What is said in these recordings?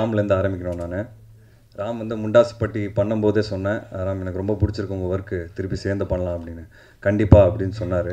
ராம்லேருந்து ஆரம்பிக்கணும் நான் ராம் வந்து முண்டாசுப்பட்டி பண்ணும்போதே சொன்னேன் ராம் எனக்கு ரொம்ப பிடிச்சிருக்கு உங்கள் ஒர்க்கு திருப்பி சேர்ந்து பண்ணலாம் அப்படின்னு கண்டிப்பாக அப்படின்னு சொன்னார்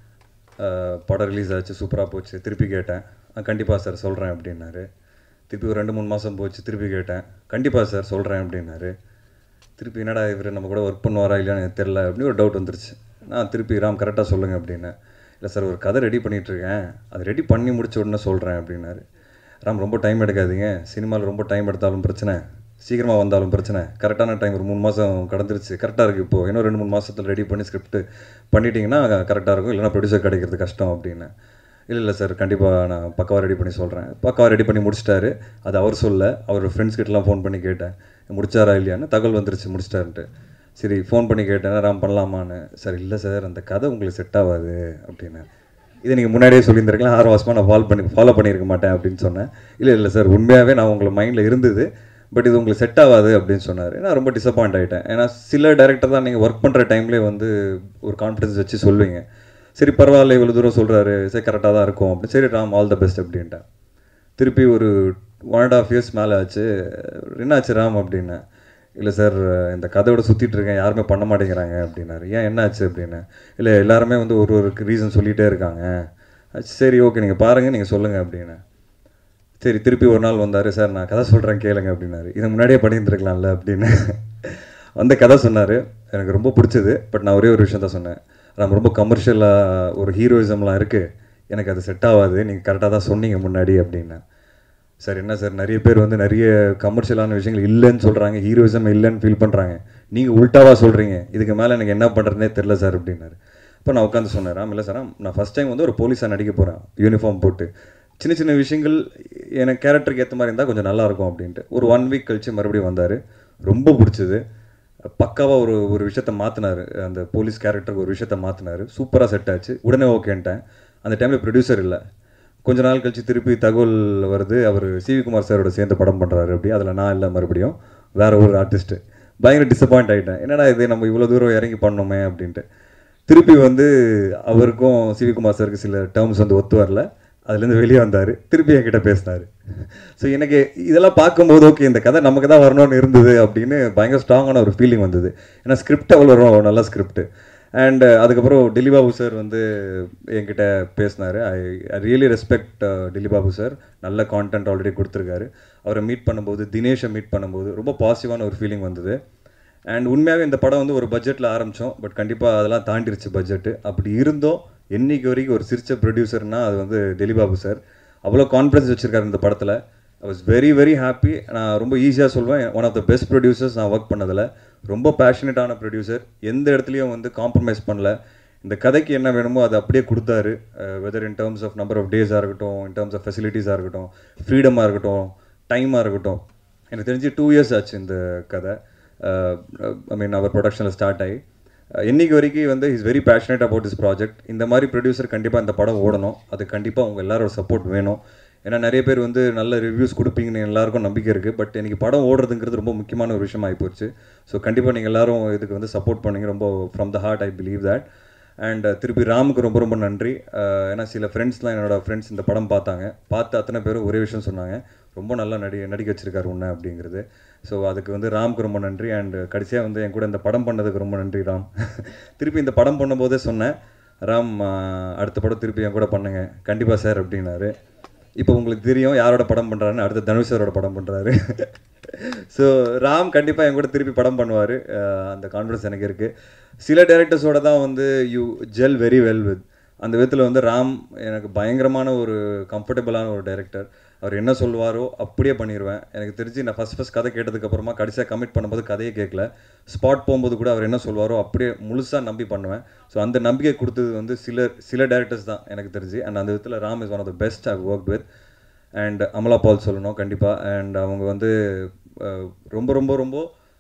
படம் ரிலீஸ் ஆச்சு சூப்பராக போச்சு திருப்பி கேட்டேன் கண்டிப்பாக சார் சொல்கிறேன் அப்படின்னாரு திருப்பி ஒரு ரெண்டு மூணு மாதம் போச்சு திருப்பி கேட்டேன் கண்டிப்பாக சார் சொல்கிறேன் அப்படின்னாரு திருப்பி என்னடா இவர் நம்ம கூட ஒர்க் பண்ணுவாரா இல்லையான்னு எனக்கு தெரில அப்படின்னு ஒரு டவுட் வந்துருச்சு நான் திருப்பி ராம் கரெக்டாக சொல்லுங்கள் அப்படின்னேன் இல்லை சார் ஒரு கதை ரெடி பண்ணிகிட்ருக்கேன் அது ரெடி பண்ணி முடிச்ச உடனே சொல்கிறேன் அப்படின்னாரு ராம் ரொம்ப டைம் எடுக்காதீங்க சினிமாவில் ரொம்ப டைம் எடுத்தாலும் பிரச்சனை சீக்கிரமாக வந்தாலும் பிரச்சனை கரெக்டான டைம் ஒரு மூணு மாதம் கடந்துருச்சு கரெக்டாக இருக்குது இப்போது இன்னும் ரெண்டு மூணு மாதத்தில் ரெடி பண்ணி ஸ்கிரிப்ட் பண்ணிட்டீங்கன்னா கரெக்டாக இருக்கும் இல்லைனா ப்ரொடியூசர் கிடைக்கிறது கஷ்டம் அப்படின்னு இல்லை இல்லை சார் கண்டிப்பாக நான் பக்காவாக ரெடி பண்ணி சொல்கிறேன் பக்காவாக ரெடி பண்ணி முடிச்சிட்டாரு அது அவர் சொல்ல அவர் ஃப்ரெண்ட்ஸ் கிட்டலாம் ஃபோன் பண்ணி கேட்டேன் முடிச்சாரா இல்லையான்னு தகவல் வந்துருச்சு முடிச்சிட்டாருன்ட்டு சரி ஃபோன் பண்ணி கேட்டேன் ராம் பண்ணலாமான்னு சார் இல்லை சார் அந்த கதை உங்களுக்கு செட் ஆகாது அப்படின்னு இதை நீங்கள் முன்னாடியே சொல்லியிருந்திருக்கலாம் ஆறு மாதமாக நான் ஃபாலோ பண்ணி ஃபாலோ பண்ணியிருக்க மாட்டேன் அப்படின்னு சொன்னேன் இல்லை இல்லை சார் உண்மையாகவே நான் உங்களை மைண்டில் இருந்தது பட் இது உங்களுக்கு செட் ஆகாது அப்படின்னு சொன்னார் நான் ரொம்ப டிசப்பாயிண்ட் ஆகிட்டேன் ஏன்னா சில டேரக்டர் தான் நீங்கள் ஒர்க் பண்ணுற டைம்லேயே வந்து ஒரு கான்ஃபிடன்ஸ் வச்சு சொல்லுவீங்க சரி பரவாயில்ல இவ்வளோ தூரம் சொல்கிறாரு சரி கரெக்டாக தான் இருக்கும் அப்படின்னு சரி ராம் ஆல் த பெஸ்ட் அப்படின்ட்டேன் திருப்பி ஒரு ஒன் அண்ட் ஆஃப் இயர்ஸ் மேலே ஆச்சு என்னாச்சு ராம் அப்படின்னேன் இல்லை சார் இந்த கதையோட சுற்றிட்டு இருக்கேன் யாருமே பண்ண மாட்டேங்கிறாங்க அப்படின்னாரு ஏன் என்னாச்சு அப்படின்னு இல்லை எல்லாருமே வந்து ஒரு ஒரு ரீசன் சொல்லிகிட்டே இருக்காங்க சரி ஓகே நீங்கள் பாருங்கள் நீங்கள் சொல்லுங்கள் அப்படின்னு சரி திருப்பி ஒரு நாள் வந்தார் சார் நான் கதை சொல்கிறேன் கேளுங்க அப்படின்னாரு இதை முன்னாடியே பண்ணியிருந்துருக்கலாம்ல அப்படின்னு அந்த கதை சொன்னார் எனக்கு ரொம்ப பிடிச்சது பட் நான் ஒரே ஒரு விஷயம் தான் சொன்னேன் நம்ம ரொம்ப கமர்ஷியலாக ஒரு ஹீரோயிசம்லாம் இருக்குது எனக்கு அது செட் ஆகாது நீங்கள் கரெக்டாக தான் சொன்னீங்க முன்னாடி அப்படின்னு சார் என்ன சார் நிறைய பேர் வந்து நிறைய கமர்ஷியலான விஷயங்கள் இல்லைன்னு சொல்கிறாங்க ஹீரோயிசம் இல்லைன்னு ஃபீல் பண்ணுறாங்க நீங்கள் உல்ட்டாவாக சொல்கிறீங்க இதுக்கு மேலே எனக்கு என்ன பண்ணுறதுனே தெரில சார் அப்படின்னாரு இப்போ நான் உட்காந்து சொன்னேன் ராம் இல்லை சார் நான் ஃபஸ்ட் டைம் வந்து ஒரு போலீஸாக நடிக்க போகிறேன் யூனிஃபார்ம் போட்டு சின்ன சின்ன விஷயங்கள் எனக்கு கேரக்டருக்கு ஏற்ற மாதிரி இருந்தால் கொஞ்சம் நல்லாயிருக்கும் அப்படின்ட்டு ஒரு ஒன் வீக் கழித்து மறுபடியும் வந்தார் ரொம்ப பிடிச்சது பக்காவாக ஒரு ஒரு விஷயத்த மாற்றினார் அந்த போலீஸ் கேரக்டருக்கு ஒரு விஷயத்த மாற்றினார் சூப்பராக செட் ஆச்சு உடனே ஓகேன்ட்டேன் அந்த டைமில் ப்ரொடியூசர் இல்லை கொஞ்ச நாள் கழித்து திருப்பி தகவல் வருது அவர் சிவிகுமார் சாரோட சேர்ந்து படம் பண்ணுறாரு அப்படி அதில் நான் இல்லை மறுபடியும் வேற ஒரு ஆர்டிஸ்ட்டு பயங்கர டிசப்பாயிண்ட் ஆகிட்டேன் என்னடா இது நம்ம இவ்வளோ தூரம் இறங்கி பண்ணோமே அப்படின்ட்டு திருப்பி வந்து அவருக்கும் சிவிகுமார் சாருக்கு சில டேர்ம்ஸ் வந்து ஒத்து வரல அதுலேருந்து வெளியே வந்தார் திருப்பி என்கிட்ட பேசினார் ஸோ எனக்கு இதெல்லாம் பார்க்கும்போது ஓகே இந்த கதை நமக்கு தான் வரணும்னு இருந்தது அப்படின்னு பயங்கர ஸ்ட்ராங்கான ஒரு ஃபீலிங் வந்தது ஏன்னா ஸ்கிரிப்ட் அவ்வளோ வரும் நல்ல ஸ்கிரிப்ட் அண்ட் அதுக்கப்புறம் டில்லிபாபு சார் வந்து என்கிட்ட பேசினார் I I really respect Dillibabu sir நல்ல கான்டென்ட் ஆல்ரெடி கொடுத்துருக்காரு அவரை மீட் பண்ணும்போது தினேஷை மீட் பண்ணும்போது ரொம்ப பாசிட்டிவான ஒரு ஃபீலிங் வந்தது அண்ட் உண்மையாகவே இந்த படம் வந்து ஒரு பட்ஜெட்டில் ஆரம்பித்தோம் பட் கண்டிப்பாக அதெல்லாம் தாண்டிருச்சு பட்ஜெட்டு அப்படி இருந்தோம் என்னைக்கு வரைக்கும் ஒரு சிரிச்ச ப்ரொடியூசர்னா அது வந்து டெலிபாபு சார் அவ்வளோ கான்ஃபிடன்ஸ் வச்சுருக்காரு இந்த படத்தில் I was very very happy நான் ரொம்ப ஈஸியாக சொல்வேன் one of the best producers நான் ஒர்க் பண்ணதில் ரொம்ப பேஷனேட்டான ப்ரொடியூசர் எந்த இடத்துலையும் வந்து காம்ப்ரமைஸ் பண்ணல இந்த கதைக்கு என்ன வேணுமோ அதை அப்படியே கொடுத்தாரு whether in terms of number of டேஸாக இருக்கட்டும் இன் டேர்ம்ஸ் ஆஃப் ஃபெசிலிட்டிஸாக இருக்கட்டும் ஃப்ரீடமாக இருக்கட்டும் டைமாக இருக்கட்டும் எனக்கு தெரிஞ்சு டூ இயர்ஸ் ஆச்சு இந்த கதை ஐ மீன் அவர் ப்ரொடக்ஷனில் ஸ்டார்ட் ஆகி இன்னைக்கு வரைக்கும் வந்து is very passionate about this project இந்த மாதிரி ப்ரொடியூசர் கண்டிப்பாக இந்த படம் ஓடணும் அது கண்டிப்பாக உங்கள் எல்லாரோட சப்போர்ட் வேணும் ஏன்னா நிறைய பேர் வந்து நல்ல ரிவ்யூஸ் கொடுப்பீங்கன்னு எல்லாருக்கும் நம்பிக்கை இருக்குது பட் எனக்கு படம் ஓடுறதுங்கிறது ரொம்ப முக்கியமான ஒரு விஷயம் ஆகிப்போச்சு ஸோ கண்டிப்பாக நீங்கள் எல்லாரும் இதுக்கு வந்து சப்போர்ட் பண்ணுங்க ரொம்ப from the heart I believe that and திருப்பி ராமுக்கு ரொம்ப ரொம்ப நன்றி ஏன்னா சில ஃப்ரெண்ட்ஸ்லாம் என்னோட ஃப்ரெண்ட்ஸ் இந்த படம் பார்த்தாங்க பார்த்து அத்தனை பேரும் ஒரே விஷயம் சொன்னாங்க ரொம்ப நல்லா நடி நடிக்க வச்சிருக்காரு உன்னை அப்படிங்கிறது ஸோ அதுக்கு வந்து ராம்க்கு ரொம்ப நன்றி அண்ட் கடைசியாக வந்து என் கூட இந்த படம் பண்ணதுக்கு ரொம்ப நன்றி ராம் திருப்பி இந்த படம் பண்ணும்போதே சொன்னேன் ராம் அடுத்த படம் திருப்பி என் கூட பண்ணுங்க கண்டிப்பாக சார் அப்படின்னாரு இப்போ உங்களுக்கு தெரியும் யாரோட படம் பண்ணுறாருன்னு அடுத்த தனுஷ் சாரோட படம் பண்ணுறாரு ஸோ ராம் கண்டிப்பாக என் கூட திருப்பி படம் பண்ணுவார் அந்த கான்ஃபிடன்ஸ் எனக்கு இருக்குது சில டேரக்டர்ஸோட தான் வந்து you gel very well with அந்த விதத்தில் வந்து ராம் எனக்கு பயங்கரமான ஒரு கம்ஃபர்டபுளான ஒரு டைரக்டர் அவர் என்ன சொல்லுவாரோ அப்படியே பண்ணிடுவேன் எனக்கு தெரிஞ்சு நான் ஃபஸ்ட் ஃபஸ்ட் கதை கேட்டதுக்கப்புறமா கடைசியாக கமிட் பண்ணும்போது கதையே கேட்கல ஸ்பாட் போகும்போது கூட அவர் என்ன சொல்லுவாரோ அப்படியே முழுசாக நம்பி பண்ணுவேன் ஸோ அந்த நம்பிக்கை கொடுத்தது வந்து சில சில டேரக்டர்ஸ் தான் எனக்கு தெரிஞ்சு அண்ட் அந்த விதத்தில் Ram is one of the best I work with and Amala Paul சொல்லணும் கண்டிப்பாக அண்ட் அவங்க வந்து ரொம்ப ரொம்ப ரொம்ப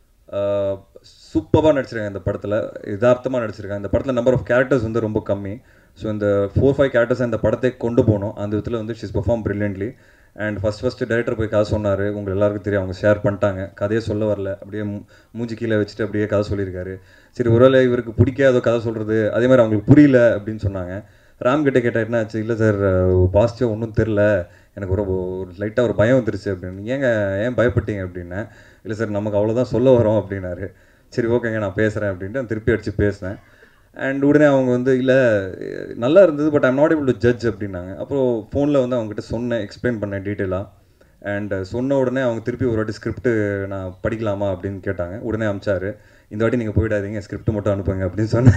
சூப்பராக நடிச்சிருக்காங்க இந்த படத்தில் யதார்த்தமாக நடிச்சிருக்காங்க இந்த படத்தில் நம்பர் ஆஃப் கேரக்டர்ஸ் வந்து ரொம்ப கம்மி ஸோ இந்த ஃபோர் ஃபைவ் கேரக்டர்ஸ் இந்த படத்தை கொண்டு போகணும் அந்த விதத்தில் வந்து she's perform brilliantly and first first director போய் கதை சொன்னார் உங்கள் எல்லாருக்கும் தெரியும் அவங்க ஷேர் பண்ணிட்டாங்க கதையே சொல்ல வரல அப்படியே மூஞ்சி கீழே வச்சுட்டு அப்படியே கதை சொல்லியிருக்காரு சரி ஒருவேளை இவருக்கு பிடிக்காத கதை சொல்கிறது அதே மாதிரி அவங்களுக்கு புரியல அப்படின்னு சொன்னாங்க ராம் கிட்ட கேட்டால் என்ன ஆச்சு இல்லை சார் பாசிட்டிவாக ஒன்றும் தெரில எனக்கு ஒரு ஒரு லைட்டாக ஒரு பயம் வந்துருச்சு அப்படின்னு ஏங்க ஏன் பயப்பட்டீங்க அப்படின்னேன் இல்லை சார் நமக்கு அவ்வளோதான் சொல்ல வரோம் அப்படின்னாரு சரி ஓகேங்க நான் பேசுகிறேன் அப்படின்ட்டு நான் திருப்பி அடித்து பேசினேன் அண்ட் உடனே அவங்க வந்து இல்லை நல்லா இருந்தது but I'm not able to judge அப்படின்னாங்க அப்புறம் ஃபோனில் வந்து அவங்ககிட்ட சொன்னேன் எக்ஸ்பிளைன் பண்ணேன் டீட்டெயிலாக அண்ட் சொன்ன உடனே அவங்க திருப்பி ஒரு வாட்டி ஸ்கிரிப்ட் நான் படிக்கலாமா அப்படின்னு கேட்டாங்க உடனே அமிச்சாரு இந்த வாட்டி நீங்கள் போயிடாதீங்க ஸ்கிரிப்ட் மட்டும் அனுப்புங்க அப்படின்னு சொன்னேன்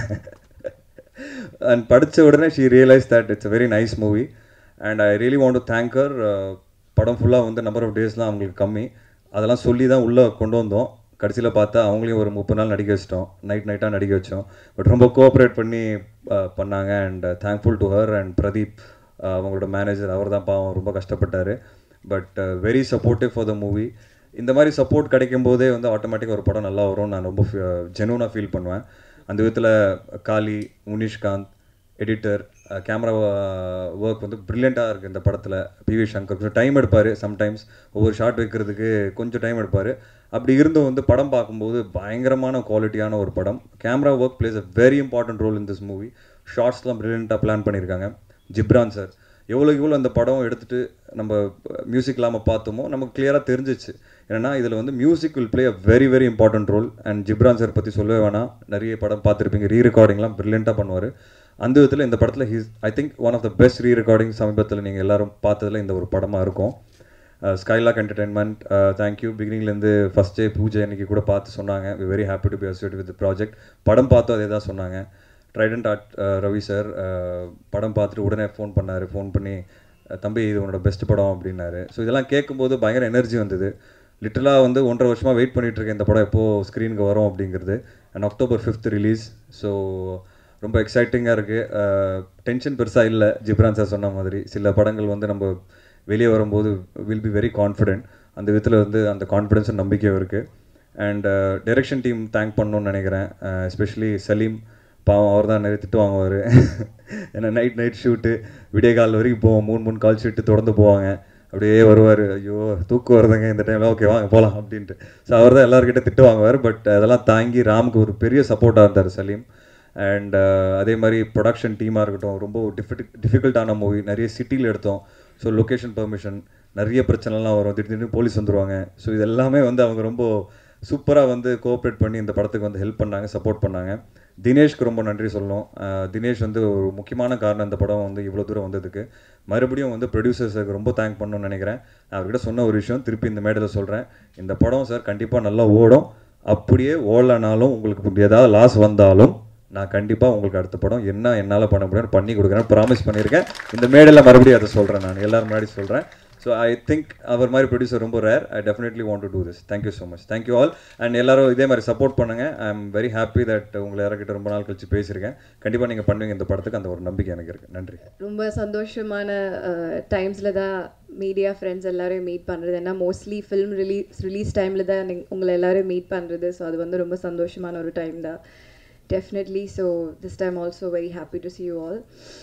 அண்ட் படித்த உடனே she realise that it's a very nice movie and I really want to thank படம் ஃபுல்லாக வந்து நம்பர் ஆஃப் டேஸ்லாம் அவங்களுக்கு கம்மி அதெல்லாம் சொல்லி தான் உள்ளே கொண்டு வந்தோம் கடைசியில் பார்த்தா அவங்களையும் ஒரு முப்பது நாள் நடிக்க வச்சிட்டோம் நைட் நைட்டாக நடிக்க வச்சோம் பட் ரொம்ப கோஆப்ரேட் பண்ணி அஹ், பண்ணாங்க and thankful to her and Pradeep uh, அவங்களோட மேனேஜர் அவர் தான் பாவம் ரொம்ப கஷ்டப்பட்டார் but very supportive for the movie இந்த மாதிரி சப்போர்ட் கிடைக்கும் போதே வந்து ஆட்டோமேட்டிக்காக ஒரு படம் நல்லா வரும் நான் ரொம்ப ஜெனூனாக ஃபீல் பண்ணுவேன் அந்த விதத்தில் Kaali Munishkanth editor camera work வந்து ப்ரில்லியண்ட்டாக இருக்குது இந்த படத்தில் பிவி சங்கர் கொஞ்சம் டைம் எடுப்பார் சம்டைம்ஸ் ஒவ்வொரு ஷாட் வைக்கிறதுக்கு கொஞ்சம் டைம் எடுப்பார் அப்படி இருந்தும் வந்து படம் பார்க்கும்போது பயங்கரமான குவாலிட்டியான ஒரு படம் camera work plays a very important role in this movie ஷார்ட்ஸ்லாம் ப்ரில்லியண்ட்டாக பிளான் பண்ணியிருக்காங்க ஜிப்ரான் சார் எவ்வளோக்கு எவ்வளோ அந்த படம் எடுத்துகிட்டு நம்ம மியூசிக் இல்லாமல் பார்த்தோமோ நமக்கு கிளியராக தெரிஞ்சிச்சு ஏன்னா இதில் வந்து music will play a very very important role and Ghibran sir பற்றி சொல்லவே வேணாம் நிறைய படம் பார்த்துருப்பீங்க ரீ ரெக்கார்டிங்லாம் ப்ரில்லியண்ட்டாக பண்ணுவார் அந்த விதத்தில் இந்த படத்தில் he's I think one of the best re recording சமீபத்தில் நீங்கள் எல்லாரும் பார்த்ததுல இந்த ஒரு படமாக இருக்கும் ஸ்கைலாக் என்டர்டைன்மெண்ட் தேங்க்யூ பிகினிங்லேருந்து ஃபஸ்ட் டே பூஜை அன்னைக்கு கூட பார்த்து சொன்னாங்க we very happy to be associate with project படம் பார்த்தும் அதே தான் சொன்னாங்க ட்ரைடன்ட் ஆர்ட் ரவி சார் படம் பார்த்துட்டு உடனே ஃபோன் பண்ணார் ஃபோன் பண்ணி அஹ், தம்பி இது உன்னோட பெஸ்ட் படம் அப்படின்னாரு ஸோ இதெல்லாம் கேட்கும்போது பயங்கர எனர்ஜி வந்தது லிட்டலாக வந்து ஒன்றரை வருஷமாக வெயிட் பண்ணிட்டு இருக்கேன் இந்த படம் எப்போது ஸ்க்ரீனுக்கு வரும் அப்படிங்கிறது and October fifth release so ரொம்ப எக்ஸைட்டிங்காக இருக்குது டென்ஷன் பெருசாக இல்லை ஜிப்ரான் சார் சொன்ன மாதிரி சில படங்கள் வந்து நம்ம வெளியே வரும்போது வில் பி வெரி கான்ஃபிடென்ட் அந்த விதத்தில் வந்து அந்த கான்ஃபிடென்ஸும் நம்பிக்கையும் இருக்குது அண்ட் டைரக்ஷன் டீம் தேங்க் பண்ணணும்னு நினைக்கிறேன் எஸ்பெஷலி சலீம் பாவம் அவர் தான் நிறைய திட்டு வாங்குவார் ஏன்னா நைட் நைட் ஷூட்டு விடிய கால் வரைக்கும் போவோம் மூணு மூணு கால் ஷூட்டு தொடர்ந்து போவாங்க அப்படியே வருவார் ஐயோ தூக்கம் வருதுங்க இந்த டைமில் ஓகே வாங்க போகலாம் அப்படின்ட்டு ஸோ அவர் தான் எல்லாருக்கிட்ட திட்டு வாங்குவார் பட் அதெல்லாம் தாங்கி ராமுக்கு ஒரு பெரிய சப்போர்ட்டாக இருந்தார் சலீம் அண்ட் அதே மாதிரி ப்ரொடக்ஷன் டீமாக இருக்கட்டும் ரொம்ப டிஃபிகல்ட் டிஃபிகல்ட்டான மூவி நிறைய சிட்டியில் எடுத்தோம் ஸோ லொக்கேஷன் பெர்மிஷன் நிறைய பிரச்சனைலாம் வரும் திடீர் திடீர்னு போலீஸ் வந்துருவாங்க ஸோ இது எல்லாமே வந்து அவங்க ரொம்ப சூப்பராக வந்து கோஆப்ரேட் பண்ணி இந்த படத்துக்கு வந்து ஹெல்ப் பண்ணாங்க சப்போர்ட் பண்ணாங்க தினேஷ்க்கு ரொம்ப நன்றி சொல்லணும் அஹ் தினேஷ் வந்து ஒரு முக்கியமான காரணம் இந்த படம் வந்து இவ்வளோ தூரம் வந்ததுக்கு மறுபடியும் வந்து ப்ரொடியூசர்ஸுக்கு ரொம்ப தேங்க் பண்ணணும்னு நினைக்கிறேன் நான் அவர்கிட்ட சொன்ன ஒரு விஷயம் திருப்பி இந்த மேடையில் சொல்கிறேன் இந்த படம் சார் கண்டிப்பாக நல்லா ஓடும் அப்படியே ஓடலனாலும் உங்களுக்கு ஏதாவது லாஸ் வந்தாலும் நான் கண்டிப்பாக உங்களுக்கு அடுத்த படம் என்ன என்னால் பண்ண முடியும்னு பண்ணி கொடுக்குறேன் ப்ராமிஸ் பண்ணியிருக்கேன் இந்த மேடையில் மறுபடியும் அதை சொல்கிறேன் நான் எல்லாரும் முன்னாடி சொல்கிறேன் ஸோ ஐ திங்க் அவர் மாதிரி ப்ரொடியூசர் ரொம்ப rare I definitely want to do this thank you so much thank you all and எல்லாரும் இதே மாதிரி சப்போர்ட் பண்ணுங்கள் I am very happy that உங்களை யார்கிட்ட ரொம்ப நாள் கழிச்சு பேசியிருக்கேன் கண்டிப்பாக நீங்கள் பண்ணுவீங்க இந்த படத்துக்கு அந்த ஒரு நம்பிக்கை எனக்கு இருக்குது நன்றி ரொம்ப சந்தோஷமான டைம்ஸில் தான் மீடியா ஃப்ரெண்ட்ஸ் எல்லாரையும் மீட் பண்ணுறது ஏன்னா மோஸ்ட்லி ஃபிலிம் ரிலீஸ் ரிலீஸ் டைமில் தான் நீங்க உங்களை எல்லாரையும் மீட் பண்ணுறது ஸோ அது வந்து ரொம்ப சந்தோஷமான ஒரு டைம் தான் definitely so this time also very happy to see you all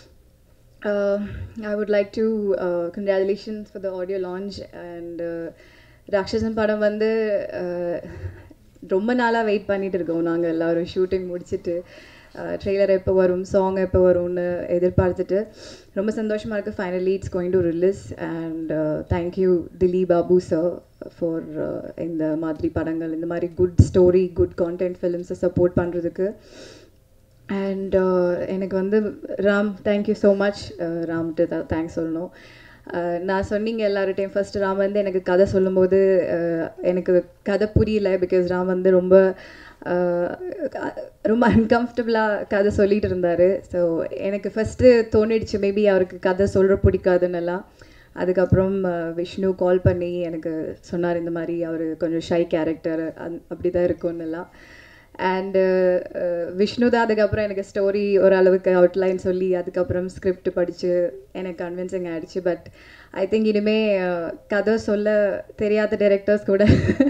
uh, I would like to uh, congratulations for the audio launch and uh, Ratsasan படம் வந்து uh, ரொம்ப நாளாக வெயிட் பண்ணிட்டு இருக்கோம் நாங்கள் எல்லாரும் ஷூட்டிங் முடிச்சுட்டு ட்ரெய்லர் எப்போ வரும் சாங் எப்போ வரும்னு எதிர்பார்த்துட்டு ரொம்ப சந்தோஷமாக இருக்குது finally it's going to release and thank you Dilip Babu sir for இந்த மாதிரி படங்கள் இந்த மாதிரி குட் ஸ்டோரி குட் கான்டென்ட் ஃபிலிம்ஸை சப்போர்ட் பண்ணுறதுக்கு அண்ட் எனக்கு வந்து ராம் தேங்க்யூ ஸோ மச் ராம்கிட்ட தான் தேங்க்ஸ் சொல்லணும் Uh, நான் சொன்னீங்க எல்லார்ட்டையும் ஃபர்ஸ்ட் ராம் வந்து எனக்கு கதை சொல்லும்போது uh, எனக்கு கதை புரியல பிகாஸ் ராம் வந்து ரொம்ப uh, ரொம்ப அன்கம்ஃபர்டபுளாக கதை சொல்லிட்டு இருந்தார் ஸோ எனக்கு ஃபஸ்ட்டு தோணிடுச்சு மேபி அவருக்கு கதை சொல்கிற பிடிக்காதுன்னெல்லாம் அதுக்கப்புறம் அஹ், விஷ்ணு கால் பண்ணி எனக்கு சொன்னார் இந்த மாதிரி அவர் கொஞ்சம் ஷை கேரக்டர் அந் அப்படி தான் இருக்கும்னுலாம் அண்டு விஷ்ணு தான் அதுக்கப்புறம் எனக்கு ஸ்டோரி ஓரளவுக்கு அவுட்லைன் சொல்லி அதுக்கப்புறம் ஸ்கிரிப்ட் படித்து எனக்கு கன்வின்சிங் ஆயிடுச்சு பட் ஐ திங்க் இனிமே அஹ், கதை சொல்ல தெரியாத டைரக்டர்ஸ் கூட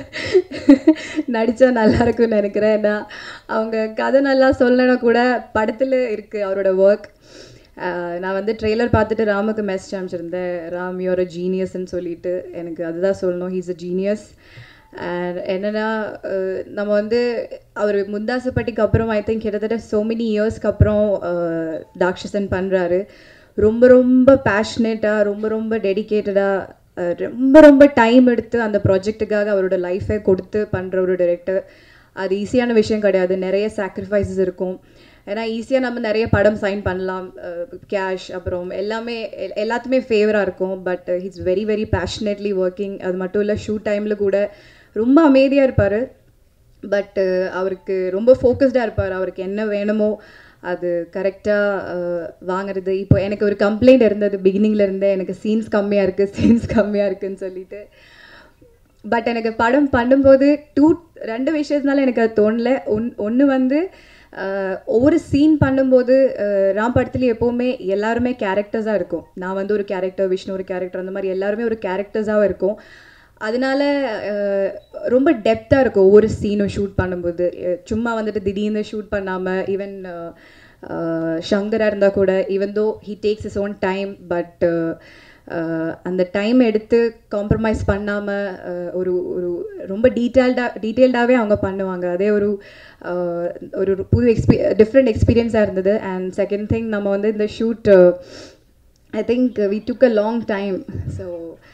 நடித்தா நல்லா இருக்கும்னு நினைக்கிறேன் ஏன்னா அவங்க கதை நல்லா சொல்லணும் கூட படத்தில் இருக்குது அவரோட ஒர்க் நான் வந்து ட்ரெய்லர் பார்த்துட்டு ராமுக்கு மெசேஜ் அனுப்பிச்சிருந்தேன் ராம் யூர் அ ஜீனியஸ்ன்னு சொல்லிட்டு எனக்கு அதுதான் சொல்லணும் ஹீஸ் அ ஜீனியஸ் அண்ட் என்னென்னா நம்ம வந்து அவர் முந்தாசப்பட்டிக்கு அப்புறம் ஐ திங்க் கிட்டத்தட்ட so many இயர்ஸ்க்கு அப்புறம் தாக்ஷசன் பண்ணுறாரு ரொம்ப ரொம்ப பேஷனேட்டாக ரொம்ப ரொம்ப டெடிக்கேட்டடாக ரொம்ப ரொம்ப டைம் எடுத்து அந்த ப்ராஜெக்ட்டுக்காக அவரோட லைஃபை கொடுத்து பண்ணுற ஒரு டைரக்டர் அது ஈஸியான விஷயம் கிடையாது நிறைய சாக்ரிஃபைசஸ் இருக்கும் ஏன்னா ஈஸியாக நம்ம நிறைய படம் சைன் பண்ணலாம் கேஷ் அப்புறம் எல்லாமே எல்- எல்லாத்துமே ஃபேவராக இருக்கும் but he's very very passionately working அது மட்டும் இல்லை ஷூட் டைமில் கூட ரொம்ப அமைதியாக இருப்பார் பட் அவருக்கு ரொம்ப ஃபோக்கஸ்டாக இருப்பார் அவருக்கு என்ன வேணுமோ அது கரெக்டாக வாங்குறது இப்போ எனக்கு ஒரு கம்ப்ளைண்ட் இருந்தது பிகினிங்ல இருந்தே எனக்கு சீன்ஸ் கம்மியாக இருக்குது சீன்ஸ் கம்மியாக இருக்குன்னு சொல்லிட்டு பட் எனக்கு படம் பண்ணும்போது டூ ரெண்டு விஷயத்தினால எனக்கு அது தோணல ஒன் ஒன்று வந்து அஹ், ஒவ்வொரு சீன் பண்ணும்போது அஹ், ராம் படத்துல எப்போவுமே எல்லாருமே கேரக்டர்ஸாக இருக்கும் நான் வந்து ஒரு கேரக்டர் விஷ்ணு ஒரு கேரக்டர் அந்த மாதிரி எல்லாருமே ஒரு கேரக்டர்ஸாக இருக்கும் அதனால அஹ், ரொம்ப டெப்த்தாக இருக்கும் ஒவ்வொரு சீனும் ஷூட் பண்ணும்போது அஹ், சும்மா வந்துட்டு திடீர்னு ஷூட் பண்ணாமல் ஈவன் ஷங்கராக இருந்தால் கூட even though he takes his own time but அந்த டைம் எடுத்து காம்ப்ரமைஸ் பண்ணாமல் ஒரு ஒரு ரொம்ப டீட்டெயில்டாக டீட்டெயில்டாகவே அவங்க பண்ணுவாங்க அதே ஒரு அஹ், ஒரு ஒரு புது எக்ஸ்பீ டிஃப்ரெண்ட் எக்ஸ்பீரியன்ஸாக இருந்தது அண்ட் செகண்ட் திங் நம்ம வந்து இந்த shoot I think we took a long time so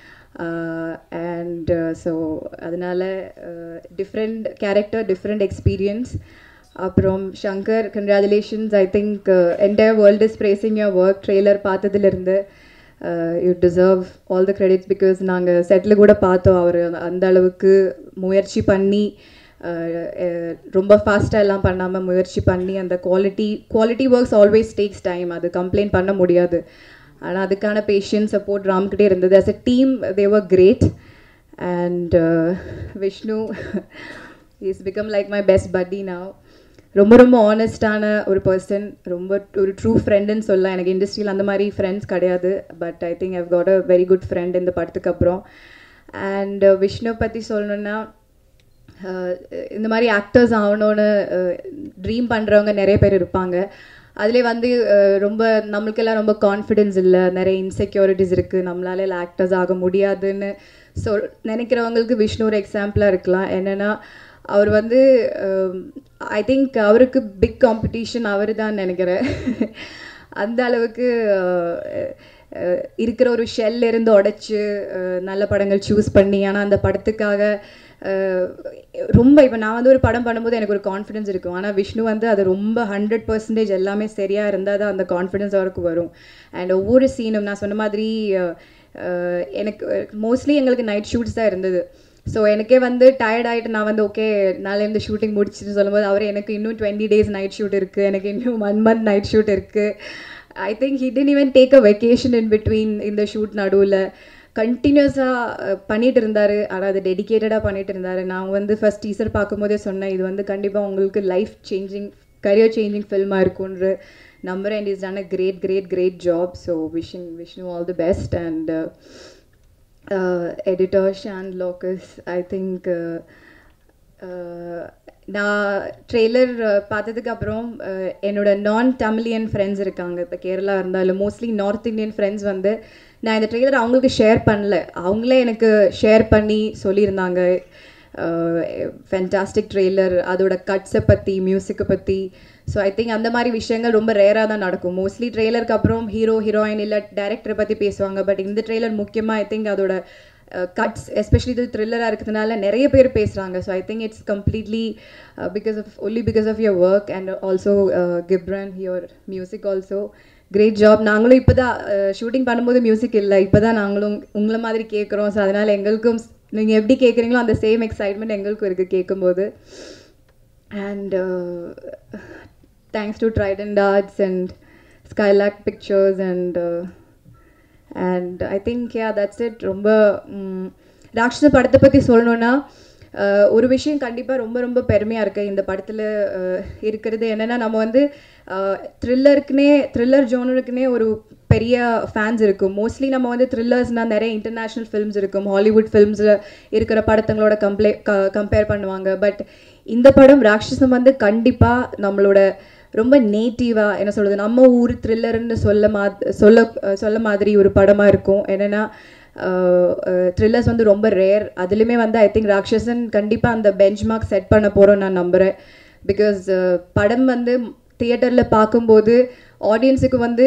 and so அதனால டிஃப்ரெண்ட் கேரக்டர் டிஃப்ரெண்ட் எக்ஸ்பீரியன்ஸ் அப்புறம் Shankar congratulations I think entire world is praising your work trailer பார்த்ததுலேருந்து you deserve all the credits because நாங்கள் செட்டில் கூட பார்த்தோம் அவர் அந்த அளவுக்கு முயற்சி பண்ணி அஹ், அஹ், ரொம்ப ஃபாஸ்ட்டாக எல்லாம் பண்ணாமல் முயற்சி பண்ணி அந்த quality quality works always takes time அது கம்ப்ளைண்ட் பண்ண முடியாது ஆனால் அதுக்கான பேஷன்ஸ் சப்போர்ட் ராம்கிட்டே இருந்தது as a team they were great and Vishnu is become like my best buddy now ரொம்ப ரொம்ப ஆனஸ்டான ஒரு பர்சன் ரொம்ப ஒரு ட்ரூ ஃப்ரெண்டுன்னு சொல்லலாம் எனக்கு இண்டஸ்ட்ரியில் அந்த மாதிரி ஃப்ரெண்ட்ஸ் கிடையாது but I think I've got a very good friend இந்த படத்துக்கு அப்புறம் அண்ட் விஷ்ணு பற்றி சொல்லணுன்னா அஹ் இந்த மாதிரி ஆக்டர்ஸ் ஆகணும்னு ட்ரீம் பண்ணுறவங்க நிறைய பேர் இருப்பாங்க அதிலே வந்து அஹ் ரொம்ப நம்மளுக்கெல்லாம் ரொம்ப கான்ஃபிடென்ஸ் இல்லை நிறைய இன்செக்யூரிட்டிஸ் இருக்குது நம்மளால இல்லை ஆக்டர்ஸ் ஆக முடியாதுன்னு சொல் நினைக்கிறவங்களுக்கு விஷ்ணு ஒரு எக்ஸாம்பிளாக இருக்கலாம் என்னென்னா அவர் வந்து ஐ திங்க் அவருக்கு பிக் காம்படிஷன் அவர் தான் நினைக்கிறேன் அந்த அளவுக்கு அஹ், அஹ், இருக்கிற ஒரு ஷெல் இருந்து உடைச்சு அஹ், நல்ல படங்கள் சூஸ் பண்ணி ஆனால் அந்த படத்துக்காக அஹ், ரொம்ப இப்போ நான் வந்து ஒரு படம் பண்ணும்போது எனக்கு ஒரு கான்ஃபிடன்ஸ் இருக்கும் ஆனால் விஷ்ணு வந்து அது ரொம்ப ஹண்ட்ரட் பர்சன்டேஜ் எல்லாமே சரியாக இருந்தால் தான் அந்த கான்ஃபிடன்ஸ் அவருக்கு வரும் அண்ட் ஒவ்வொரு சீனும் நான் சொன்ன மாதிரி அஹ், அஹ், எனக்கு மோஸ்ட்லி எங்களுக்கு நைட் ஷூட்ஸ் தான் இருந்தது ஸோ எனக்கே வந்து டயர்ட் ஆகிட்டு நான் வந்து ஓகே நாளையிருந்து ஷூட்டிங் முடிச்சுட்டு சொல்லும்போது அவர் எனக்கு இன்னும் டுவெண்ட்டி டேஸ் நைட் ஷூட் இருக்குது எனக்கு இன்னும் ஒன் மந்த் நைட் ஷூட் இருக்குது I think he didn't even take a vacation in between இந்த ஷூட் நடுவில் கண்டினியூஸாக பண்ணிட்டு இருந்தார் ஆனால் அது டெடிக்கேட்டடாக பண்ணிட்டு இருந்தார் நான் வந்து ஃபர்ஸ்ட் டீசர் பார்க்கும்போதே சொன்னேன் இது வந்து கண்டிப்பாக உங்களுக்கு லைஃப் சேஞ்சிங் கரியர் சேஞ்சிங் ஃபில்மாக இருக்கும்ன்ற நம்பர் and is done a great great great job so wishing Vishnu all the best and editor San Lokesh I think நான் ட்ரெய்லர் பார்த்ததுக்கு அப்புறம் அஹ், என்னோட நான் தமிழியன் ஃப்ரெண்ட்ஸ் இருக்காங்க இப்போ கேரளா இருந்தாலும் மோஸ்ட்லி நார்த் இந்தியன் ஃப்ரெண்ட்ஸ் வந்து நான் இந்த ட்ரெய்லர் அவங்களுக்கு ஷேர் பண்ணல அவங்களே எனக்கு ஷேர் பண்ணி சொல்லியிருந்தாங்க ஃபென்டாஸ்டிக் ட்ரெய்லர் அதோட கட்ஸை பற்றி மியூசிக்கை பற்றி ஸோ ஐ திங்க் அந்த மாதிரி விஷயங்கள் ரொம்ப ரேராக தான் நடக்கும் மோஸ்ட்லி ட்ரெய்லருக்கு அப்புறம் ஹீரோ ஹீரோயின் இல்லை டேரக்டரை பற்றி பேசுவாங்க பட் இந்த ட்ரெய்லர் முக்கியமாக ஐ திங்க் அதோட கட்ஸ் எஸ்பெஷலி இது த்ரில்லராக இருக்கிறதுனால நிறைய பேர் பேசுகிறாங்க so I think it's completely because of only because of your work and also Ghibran your music also great job நாங்களும் இப்போ தான் ஷூட்டிங் பண்ணும்போது மியூசிக் இல்லை இப்போ தான் நாங்களும் உங்களை மாதிரி கேட்குறோம் ஸோ அதனால் எங்களுக்கும் நீங்கள் எப்படி கேட்குறீங்களோ அந்த சேம் எக்ஸைட்மெண்ட் எங்களுக்கும் இருக்குது கேட்கும்போது and thanks to Trident arts and Skylark pictures and and I think yeah that's it ரொம்ப ம், ராட்சச படத்தை பற்றி சொல்லணுன்னா அஹ், ஒரு விஷயம் கண்டிப்பாக ரொம்ப ரொம்ப பெருமையாக இருக்குது இந்த படத்தில் இருக்கிறது என்னென்னா நம்ம வந்து த்ரில்லருக்குனே த்ரில்லர் ஜோனருக்குனே ஒரு பெரிய ஃபேன்ஸ் இருக்கும் மோஸ்ட்லி நம்ம வந்து த்ரில்லர்ஸ்னால் நிறைய இன்டர்நேஷ்னல் ஃபிலிம்ஸ் இருக்கும் ஹாலிவுட் ஃபிலிம்ஸில் இருக்கிற படத்துங்களோட கம்ப்ளே க கம்பேர் பண்ணுவாங்க பட் இந்த படம் ராட்சசம் வந்து கண்டிப்பாக நம்மளோட ரொம்ப நேட்டிவாக என்ன சொல்கிறது நம்ம ஊர் த்ரில்லர்னு சொல்ல மா சொல்ல சொல்ல மாதிரி ஒரு படமாக இருக்கும் என்னென்னா த்ரில்லர்ஸ் வந்து ரொம்ப ரேர் அதுலேயுமே வந்து ஐ திங்க் ராட்சசன் கண்டிப்பாக அந்த பெஞ்ச் மார்க் செட் பண்ண போகிறோம் நான் நம்புகிறேன் பிகாஸ் படம் வந்து தியேட்டரில் பார்க்கும்போது ஆடியன்ஸுக்கு வந்து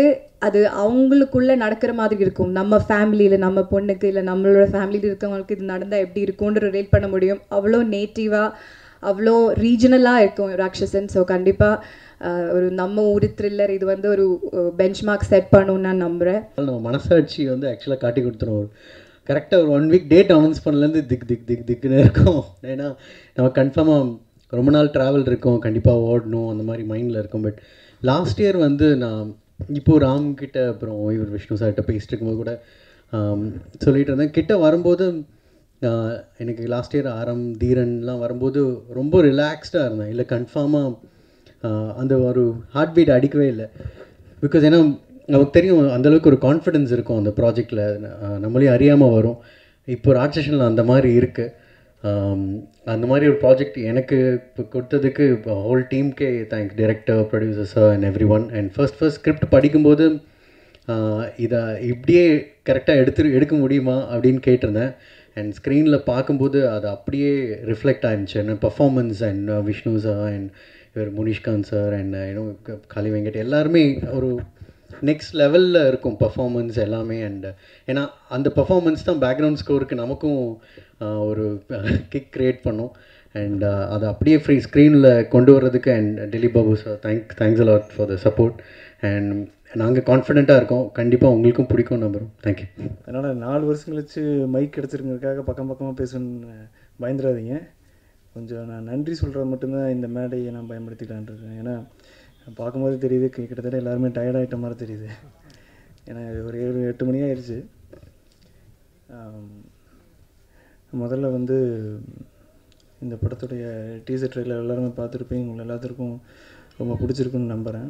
அது அவங்களுக்குள்ள நடக்கிற மாதிரி இருக்கும் நம்ம ஃபேமிலியில் நம்ம பொண்ணுக்கு இல்லை நம்மளோட ஃபேமிலியில் இருக்கவங்களுக்கு இது நடந்தால் எப்படி இருக்கும்னு ரிலேட் பண்ண முடியும் அவ்வளோ நேட்டிவாக அவ்வளோ ரீஜனலாக இருக்கும் ராட்சசன் ஸோ கண்டிப்பாக ஒரு நம்ம ஊர் த்ரில்லர் இது வந்து ஒரு பெஞ்ச் மார்க் செட் பண்ணுன்னு நான் நம்புகிறேன் நம்ம மனசாட்சி வந்து ஆக்சுவலாக காட்டி கொடுத்துரும் ஒரு கரெக்டாக ஒரு ஒன் வீக் டேட் அனௌன்ஸ் பண்ணலேருந்து திக் திக் திக் திக்குன்னு இருக்கும் ஏன்னா நம்ம கன்ஃபார்மாக ரொம்ப நாள் ட்ராவல் இருக்கும் கண்டிப்பாக ஓடணும் அந்த மாதிரி மைண்டில் இருக்கும் பட் லாஸ்ட் இயர் வந்து நான் இப்போது ராம் கிட்ட அப்புறம் இவர் விஷ்ணு சார்கிட்ட பேசிட்டு இருக்கும்போது கூட ஆம், சொல்லிட்டு இருந்தேன் கிட்ட வரும்போது ஆஹ், எனக்கு லாஸ்ட் இயர் ஆரம் தீரன்லாம் வரும்போது ரொம்ப ரிலாக்ஸ்டாக இருந்தேன் இல்லை கன்ஃபார்மாக அந்த ஒரு ஹார்ட் பீட் அடிக்கவே இல்லை பிகாஸ் ஏன்னா நமக்கு தெரியும் அந்த அளவுக்கு ஒரு கான்ஃபிடென்ஸ் இருக்கும் அந்த ப்ராஜெக்டில் நம்மளே அறியாமல் வரும் இப்போ ராட்சசனில் அந்த மாதிரி இருக்குது அந்த மாதிரி ஒரு ப்ராஜெக்ட் எனக்கு இப்போ கொடுத்ததுக்கு ஹோல் டீம்க்கே thanks director producers and everyone and first first script படிக்கும்போது ஆஹ் இதை இப்படியே கரெக்டாக எடுத்து எடுக்க முடியுமா அப்படின்னு கேட்டிருந்தேன் அண்ட் ஸ்க்ரீனில் பார்க்கும்போது அது அப்படியே ரிஃப்ளெக்ட் ஆயிருந்துச்சு என்ன performance and Vishnu sir and இவர் Munishkanth sir and you know Kaali Venkat எல்லாருமே ஒரு நெக்ஸ்ட் லெவலில் இருக்கும் பர்ஃபார்மன்ஸ் எல்லாமே அண்ட் ஏன்னா அந்த பர்ஃபார்மன்ஸ் தான் பேக்ரவுண்ட் ஸ்கோருக்கு நமக்கும் ஆஹ், ஒரு கிக் க்ரியேட் பண்ணும் அண்ட் அதை அப்படியே ஃப்ரீ ஸ்க்ரீனில் கொண்டு வர்றதுக்கு and Dilip Babu sir thank thanks a lot for the support and நாங்கள் கான்ஃபிடென்ட்டாக இருக்கோம் கண்டிப்பாக உங்களுக்கும் பிடிக்கும் நம்புகிறோம் தேங்க்யூ அதனால் நாலு வருஷம் கழிச்சு மைக் எடுத்துருக்கிறதுக்காக பக்கம் பக்கமாக பேசணும்னு பயந்துடாதீங்க கொஞ்சம் நான் நன்றி சொல்கிறது மட்டும்தான் இந்த மேடையை நான் பயன்படுத்திக்கலான் இருக்கேன் ஏன்னா பார்க்கும்போது தெரியுது கி- கிட்டத்தட்ட எல்லாருமே டயர்ட் ஆகிட்ட மாதிரி தெரியுது ஏன்னா இது ஒரு ஏழு எட்டு மணி ஆயிடுச்சு ஆம், முதல்ல வந்து இந்த படத்துடைய டீசர் ட்ரெயிலர் எல்லாருமே பார்த்துருப்பீங்க உங்களை எல்லாத்துக்கும் ரொம்ப பிடிச்சிருக்குன்னு நம்புகிறேன்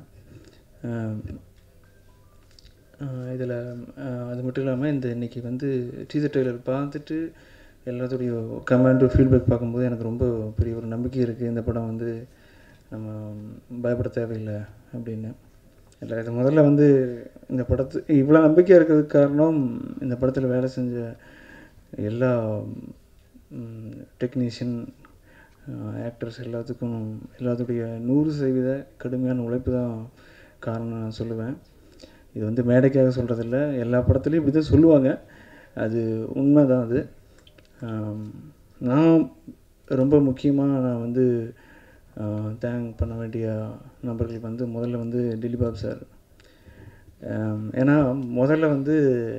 இதில் அது மட்டும் இல்லாமல் இந்த இன்னைக்கு வந்து டீசர் ட்ரெய்லர் பார்த்துட்டு எல்லாத்துடைய கமெண்ட் ஃபீட்பேக் பார்க்கும்போது எனக்கு ரொம்ப பெரிய ஒரு நம்பிக்கை இருக்குது இந்த படம் வந்து நம்ம பயப்பட தேவையில்லை அப்படின்னு இல்லை இது முதல்ல வந்து இந்த படத்து இவ்வளோ நம்பிக்கை இருக்கிறதுக்கு காரணம் இந்த படத்தில் வேலை செஞ்ச எல்லா டெக்னீஷியன் ஆக்டர்ஸ் எல்லாத்துக்கும் எல்லாத்துடைய நூறு சதவீத கடுமையான உழைப்பு தான் காரணம் நான் சொல்லுவேன் இது வந்து மேடைக்காக சொல்கிறதில்ல எல்லா படத்துலையும் இப்படி தான் சொல்லுவாங்க அது உண்மை தான் அது ஆம், நான் ரொம்ப முக்கியமாக நான் வந்து தேங்க் பண்ண வேண்டிய நபர்கள் வந்து முதல்ல வந்து டிலிபாப் சார் ஆம், ஏன்னா முதல்ல வந்து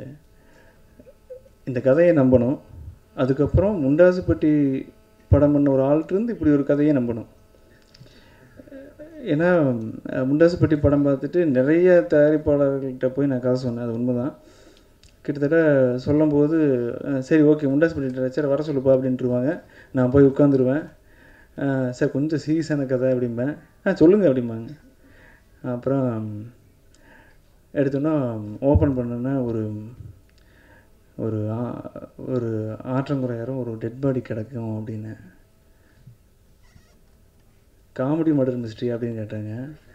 இந்த கதையை நம்பணும் அதுக்கப்புறம் முண்டாசுப்பட்டி படம் பண்ண ஒரு ஆள்கிட்டருந்து இப்படி ஒரு கதையை நம்பணும் ஏன்னா அஹ், முண்டாசுப்பட்டி படம் பார்த்துட்டு நிறைய தயாரிப்பாளர்கள்ட்ட போய் நான் கதை சொன்னேன் அது உண்மைதான் கிட்டத்தட்ட சொல்லும்போது அஹ், சரி ஓகே முண்டாசுப்பட்டி டீச்சர் வர சொல்லுப்பா அப்படின்ட்டுருவாங்க நான் போய் உட்காந்துருவேன் சார் கொஞ்சம் சீரியஸான கதை அப்படிம்பேன் ஆ சொல்லுங்கள் அப்படிம்பாங்க அப்புறம் எடுத்தோன்னா ஓப்பன் பண்ணோன்னா ஒரு ஒரு ஆ- ஒரு ஆற்றங்குறையாரும் ஒரு டெட் பாடி கிடக்கும் அப்படின்னு காமெடி மர்டர் மிஸ்ட்ரி அப்படின்னு கேட்டாங்க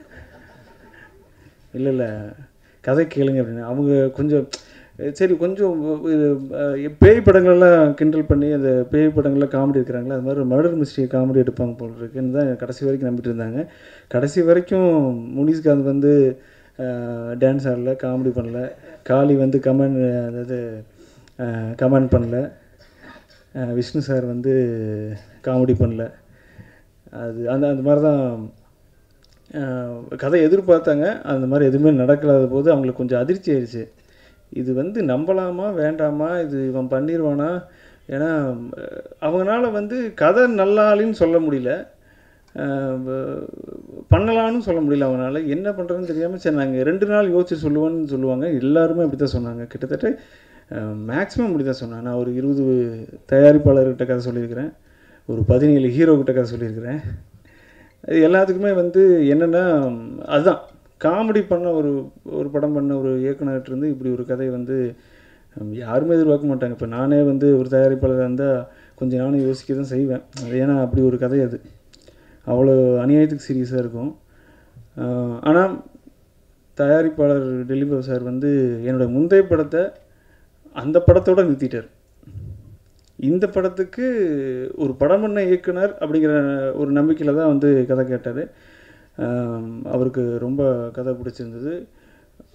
இல்லை இல்லை கதை கேளுங்க அப்படின்னு அவங்க கொஞ்சம் அஹ் சரி கொஞ்சம் இது, அஹ், பேய் படங்கள்லாம் கிண்டல் பண்ணி அந்த பேய் படங்கள்லாம் காமெடி இருக்கிறாங்களா அது மாதிரி மர்டர் மிஸ்ட்ரி காமெடி எடுப்பாங்க போல் இருக்குன்னு தான் கடைசி வரைக்கும் நம்பிட்டு இருந்தாங்க கடைசி வரைக்கும் முனிஸ்காந்த் வந்து டான்ஸ் ஆடல காமெடி பண்ணல காளி வந்து கமெண்ட் அதாவது கமெண்ட் பண்ணல அஹ், விஷ்ணு சார் வந்து காமெடி பண்ணல அது அந்த அந்த மாதிரி தான் ஆஹ் கதை எதிர்பார்த்தாங்க அந்த மாதிரி எதுவுமே நடக்கலாத போது அவங்களுக்கு கொஞ்சம் அதிர்ச்சி ஆயிடுச்சு இது வந்து நம்பலாமா வேண்டாமா இது இவன் பண்ணிடுவானா ஏன்னா அஹ் அவங்கனால வந்து கதை நல்லாலின்னு சொல்ல முடியல ஆஹ் வ- பண்ணலான்னு சொல்ல முடியல அவங்களால என்ன பண்ணுறதுன்னு தெரியாமல் சரி நாங்கள் ரெண்டு நாள் யோசிச்சு சொல்லுவோன்னு சொல்லுவாங்க எல்லாருமே அப்படி தான் சொன்னாங்க கிட்டத்தட்ட மேக்ஸிமம் அப்படி தான் சொன்னாங்க நான் ஒரு இருபது தயாரிப்பாளர்கிட்ட கதை சொல்லியிருக்கிறேன் ஒரு பதினேழு ஹீரோ கிட்ட கதை சொல்லியிருக்கிறேன் அது எல்லாத்துக்குமே வந்து என்னென்னா அதுதான் காமெடி பண்ண ஒரு ஒரு படம் பண்ண ஒரு இயக்குனர்கிட்ட இருந்து இப்படி ஒரு கதை வந்து ஹம், யாருமே எதிர்பார்க்க மாட்டாங்க இப்போ நானே வந்து ஒரு தயாரிப்பாளராக இருந்தால் கொஞ்சம் நானும் யோசிக்க தான் செய்வேன் அது ஏன்னா அப்படி ஒரு கதை அது அவ்வளோ அநியாயத்துக்கு சீரியஸாக இருக்கும் ஆனால் தயாரிப்பாளர் டெலிவர் சார் வந்து என்னோட முந்தைய படத்தை அந்த படத்தோட நிறுத்திட்டார் இந்த படத்துக்கு ஒரு படம் பண்ண இயக்குனர் அப்படிங்கிற ஒரு நம்பிக்கையில் தான் வந்து கதை கேட்டார் அவருக்கு ரொம்ப கதை பிடிச்சிருந்தது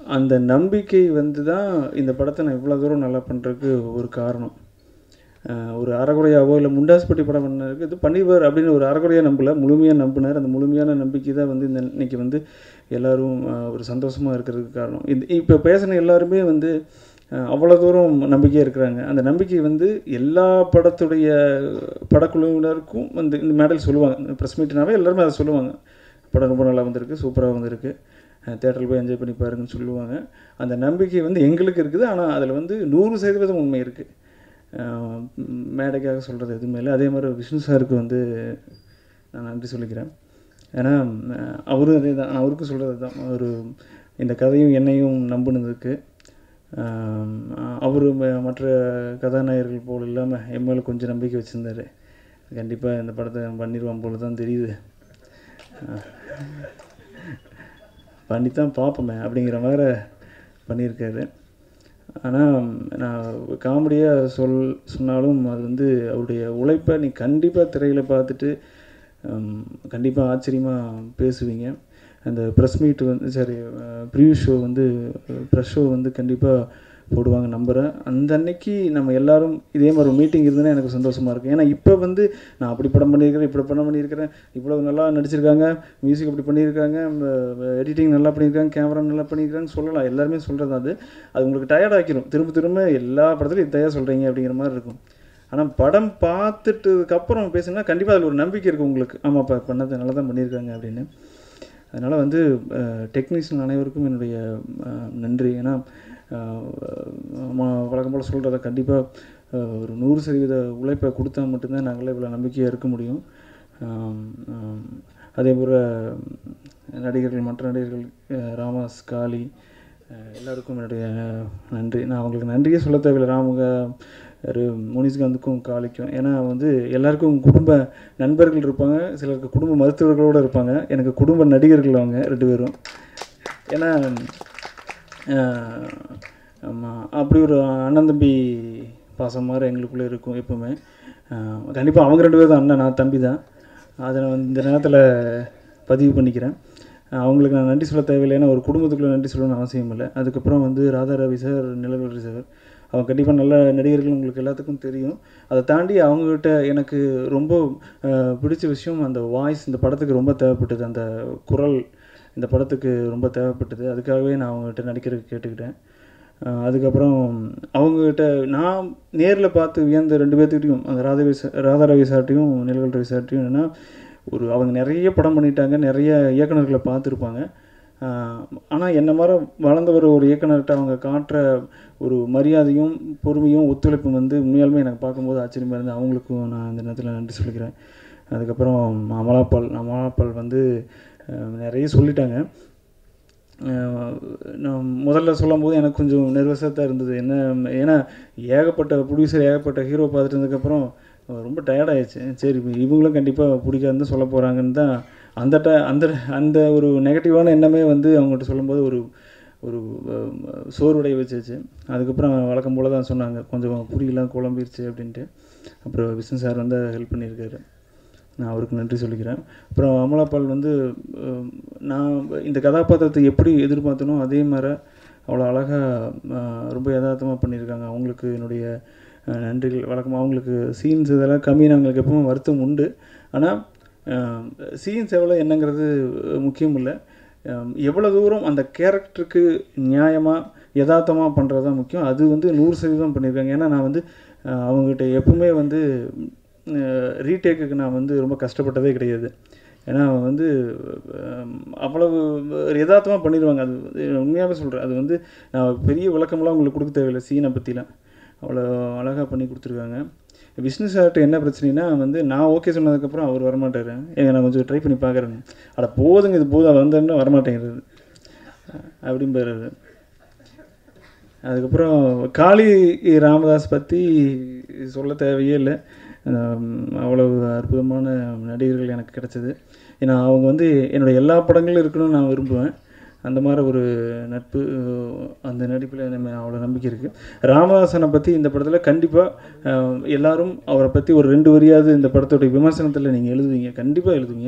அந்த நம்பிக்கை வந்து தான் இந்த படத்தை நான் இவ்வளோ தூரம் நல்லா பண்ணுறதுக்கு ஒரு காரணம் அஹ் ஒரு அறகுறையாவோ இல்லை முண்டாசுப்பட்டி படம் பண்ணதுக்கு இது பண்ணிடுவார் அப்படின்னு ஒரு அறகுறையாக நம்பல முழுமையாக நம்பினார் அந்த முழுமையான நம்பிக்கை தான் வந்து இந்த இன்னைக்கு வந்து எல்லாரும் அஹ், ஒரு சந்தோஷமாக இருக்கிறதுக்கு காரணம் இது இப்போ பேசின எல்லாருமே வந்து அஹ், அவ்வளோ தூரம் நம்பிக்கையாக இருக்கிறாங்க அந்த நம்பிக்கை வந்து எல்லா படத்துடைய படக்குழுவினருக்கும் வந்து இந்த மேடல் சொல்லுவாங்க ப்ரெஸ் மீட்னாவே எல்லாருமே அதை சொல்லுவாங்க படம் ரொம்ப நல்லா வந்திருக்கு சூப்பராக வந்திருக்கு தேட்டரில் போய் என்ஜாய் பண்ணி பாருங்கன்னு சொல்லுவாங்க அந்த நம்பிக்கை வந்து எங்களுக்கு இருக்குது ஆனால் அதில் வந்து நூறு சதவீதம் உண்மை இருக்குது மேடைக்காக சொல்கிறது எதுவுமே இல்லை அதே மாதிரி விஷ்ணு சாருக்கு வந்து நான் நன்றி சொல்லிக்கிறேன் ஏன்னா அஹ், அவரும் அதே தான் அவருக்கும் சொல்கிறது தான் ஒரு இந்த கதையும் என்னையும் நம்பினதுக்கு அவர் மற்ற கதாநாயகர்கள் போல் இல்லாமல் என் மேலே கொஞ்சம் நம்பிக்கை வச்சுருந்தாரு கண்டிப்பாக இந்த படத்தை பண்ணிடுவான் போல தான் தெரியுது அஹ், பண்ணித்தான் பார்ப்போமே அப்படிங்கிற மாதிரி பண்ணியிருக்காரு ஆனால் நான் காமெடியாக சொல் சொன்னாலும் அது வந்து அவருடைய உழைப்பை நீ கண்டிப்பாக திரையில் பார்த்துட்டு கண்டிப்பாக ஆச்சரியமாக பேசுவீங்க அந்த ப்ரெஸ் மீட் வந்து சரி ப்ரீவியூ ஷோ வந்து ப்ரெஸ் ஷோ வந்து கண்டிப்பாக போடுவாங்க நம்புகிறேன் அந்த அன்னைக்கு நம்ம எல்லாரும் இதே மாதிரி ஒரு மீட்டிங் இருந்ததுன்னா எனக்கு சந்தோஷமாக இருக்கும் ஏன்னா இப்போ வந்து நான் அப்படி படம் பண்ணியிருக்கிறேன் இப்படி படம் பண்ணியிருக்கிறேன் இவ்வளோ நல்லா நடிச்சிருக்காங்க மியூசிக் அப்படி பண்ணியிருக்காங்க எடிட்டிங் நல்லா பண்ணியிருக்காங்க கேமரா நல்லா பண்ணியிருக்காங்க சொல்லலாம் எல்லாருமே சொல்கிறது அது அது உங்களுக்கு டயர்ட் ஆக்கிரும் திரும்ப திரும்ப எல்லா படத்துலையும் இதையா சொல்கிறீங்க அப்படிங்கிற மாதிரி இருக்கும் ஆனால் படம் பார்த்துட்டதுக்கப்புறம் பேசுனா கண்டிப்பாக அதில் ஒரு நம்பிக்கை இருக்கும் உங்களுக்கு ஆமாப்பா பண்ணது நல்லா தான் பண்ணியிருக்காங்க அப்படின்னு அதனால் வந்து டெக்னீஷியன் அனைவருக்கும் என்னுடைய அஹ், நன்றி ஏன்னா அஹ், ம- வழக்கம் போல் சொல்கிறத கண்டிப்பாக ஒரு நூறு சதவீத உழைப்பை கொடுத்தா மட்டும்தான் நாங்களே இவ்வளோ நம்பிக்கையாக இருக்க முடியும் ஆம், ஆம். அதே போல் நடிகர்கள் மற்ற நடிகர்கள் அஹ், ராமாஸ் காளி அஹ், எல்லாருக்கும் என்னுடைய நன்றி நான் அவங்களுக்கு நன்றியே சொல்ல தேவையில்லை ராமுக ஒரு முனிஸ்காந்துக்கும் காளிக்கும் ஏன்னா வந்து எல்லாருக்கும் குடும்ப நண்பர்கள் இருப்பாங்க சிலருக்கு குடும்ப மருத்துவர்களோடு இருப்பாங்க எனக்கு குடும்ப நடிகர்கள் அவங்க ரெண்டு பேரும் ஏன்னா ஆமாம் அப்படி ஒரு அண்ணன் தம்பி பாசம் மாதிரி எங்களுக்குள்ளே இருக்கும் எப்பவுமே கண்டிப்பாக அவங்க ரெண்டு பேரும் தான் அண்ணன் நான் தம்பி தான் அதை நான் வந்து இந்த நேரத்தில் பதிவு பண்ணிக்கிறேன் அஹ் அவங்களுக்கு நான் நன்றி சொல்ல தேவையில்லை ஏன்னா ஒரு குடும்பத்துக்குள்ளே நன்றி சொல்லணும்னு அவசியம் இல்லை அதுக்கப்புறம் வந்து ராதா ரவி சார் நிலவரி சார் அவங்க கண்டிப்பாக நல்ல நடிகர்கள் உங்களுக்கு எல்லாத்துக்கும் தெரியும் அதை தாண்டி அவங்கக்கிட்ட எனக்கு ரொம்ப அஹ், பிடிச்ச விஷயம் அந்த வாய்ஸ் இந்த படத்துக்கு ரொம்ப தேவைப்பட்டது அந்த குரல் இந்த படத்துக்கு ரொம்ப தேவைப்பட்டது அதுக்காகவே நான் அவங்ககிட்ட நடிக்கிறதுக்கு கேட்டுக்கிட்டேன் அஹ், அதுக்கப்புறம் அவங்ககிட்ட நான் நேரில் பார்த்து வியந்த ரெண்டு பேர்த்துக்கிட்டையும் அந்த ராதவி சா- ராதா ரவி சார்ட்டையும் நிலவல் ரவி சார்ட்டையும் என்னென்னா ஒரு அவங்க நிறைய படம் பண்ணிட்டாங்க நிறைய இயக்குனர்களை பார்த்துருப்பாங்க ஆனால் என்ன மாதிரி வளர்ந்தவர் ஒரு இயக்குனர்கிட்ட அவங்க காட்டுற ஒரு மரியாதையும் பொறுமையும் ஒத்துழைப்பும் வந்து உண்மையாலுமே எனக்கு பார்க்கும்போது ஆச்சரியமாக இருந்து அவங்களுக்கும் நான் இந்த நேரத்தில் நன்றி சொல்லிக்கிறேன் அதுக்கப்புறம் அமலாபால் அமலாபால் வந்து அஹ், நிறைய சொல்லிட்டாங்க அஹ், நான் முதல்ல சொல்லும்போது எனக்கு கொஞ்சம் நெர்வஸாக தான் இருந்தது என்ன ஏன்னா ஏகப்பட்ட ப்ரொடியூசர் ஏகப்பட்ட ஹீரோ பார்த்துட்டு இருந்ததுக்கப்புறம் ரொம்ப டயர்டாயிடுச்சு சரி இப்ப இவங்களும் கண்டிப்பாக பிடிக்காதுன்னு சொல்ல போகிறாங்கன்னு தான் அந்த ட அந்த அந்த ஒரு நெகட்டிவான எண்ணமே வந்து அவங்ககிட்ட சொல்லும்போது ஒரு ஒரு அஹ், சோர்வடைய வச்சுச்சு அதுக்கப்புறம் வழக்கம் போல தான் சொன்னாங்க கொஞ்சம் புரியலாம் குழம்பிருச்சு அப்படின்ட்டு அப்புறம் விஷ்ணு சார் வந்து ஹெல்ப் பண்ணியிருக்காரு நான் அவருக்கு நன்றி சொல்லிக்கிறேன் அப்புறம் அமலாபால் வந்து அஹ், நான் இந்த கதாபாத்திரத்தை எப்படி எதிர்பார்த்தனோ அதே மாதிரி அவ்வளோ அழகாக ரொம்ப யதார்த்தமாக பண்ணியிருக்காங்க அவங்களுக்கு என்னுடைய அஹ், நன்றிகள் வழக்கமாக அவங்களுக்கு சீன்ஸ் இதெல்லாம் கம்மியாக அவங்களுக்கு எப்பவும் வருத்தம் உண்டு ஆனால் சீன்ஸ் எவ்வளோ என்னங்கிறது முக்கியம் இல்லை எவ்வளோ தூரம் அந்த கேரக்டருக்கு நியாயமாக யதார்த்தமாக பண்ணுறது தான் முக்கியம் அது வந்து நூறு சதவீதம் பண்ணியிருக்காங்க ஏன்னா நான் வந்து அஹ், அவங்ககிட்ட எப்பவுமே வந்து ரீடேக்குக்கு நான் வந்து ரொம்ப கஷ்டப்பட்டதே கிடையாது ஏன்னா அவங்க வந்து அஹ், அவ்வளவு யதார்த்தமாக பண்ணிடுவாங்க அது வந்து உண்மையாகவே சொல்கிறேன் அது வந்து நான் பெரிய விளக்கமெல்லாம் உங்களுக்கு கொடுக்க தேவையில்லை சீனை பற்றிலாம் அவ்வளோ அழகாக பண்ணி கொடுத்துருக்காங்க விஷ்ணு சார்கிட்ட என்ன பிரச்சனைனா வந்து நான் ஓகே சொன்னதுக்கப்புறம் அவர் வரமாட்டார் ஏங்க நான் கொஞ்சம் ட்ரை பண்ணி பார்க்குறேன் அட போதுங்க இது போதும் வந்தோன்னா வரமாட்டேங்கிறது அப்படிம்பாரு அதுக்கப்புறம் காளி ராமதாஸ் பற்றி சொல்ல தேவையே இல்லை ஹம், அவ்வளவு அற்புதமான நடிகர்கள் எனக்கு கிடைச்சது ஏன்னா அவங்க வந்து என்னோடய எல்லா படங்களும் இருக்கணும்னு நான் விரும்புவேன் அந்த மாதிரி ஒரு நட்பு அஹ், அந்த நடிப்பில் நம்ம அவ்வளோ நம்பிக்கை இருக்குது ராமதாசனை பற்றி இந்த படத்தில் கண்டிப்பாக எல்லாரும் அவரை பற்றி ஒரு ரெண்டு வரியாவது இந்த படத்தோட விமர்சனத்தில் நீங்கள் எழுதுவீங்க கண்டிப்பாக எழுதுவீங்க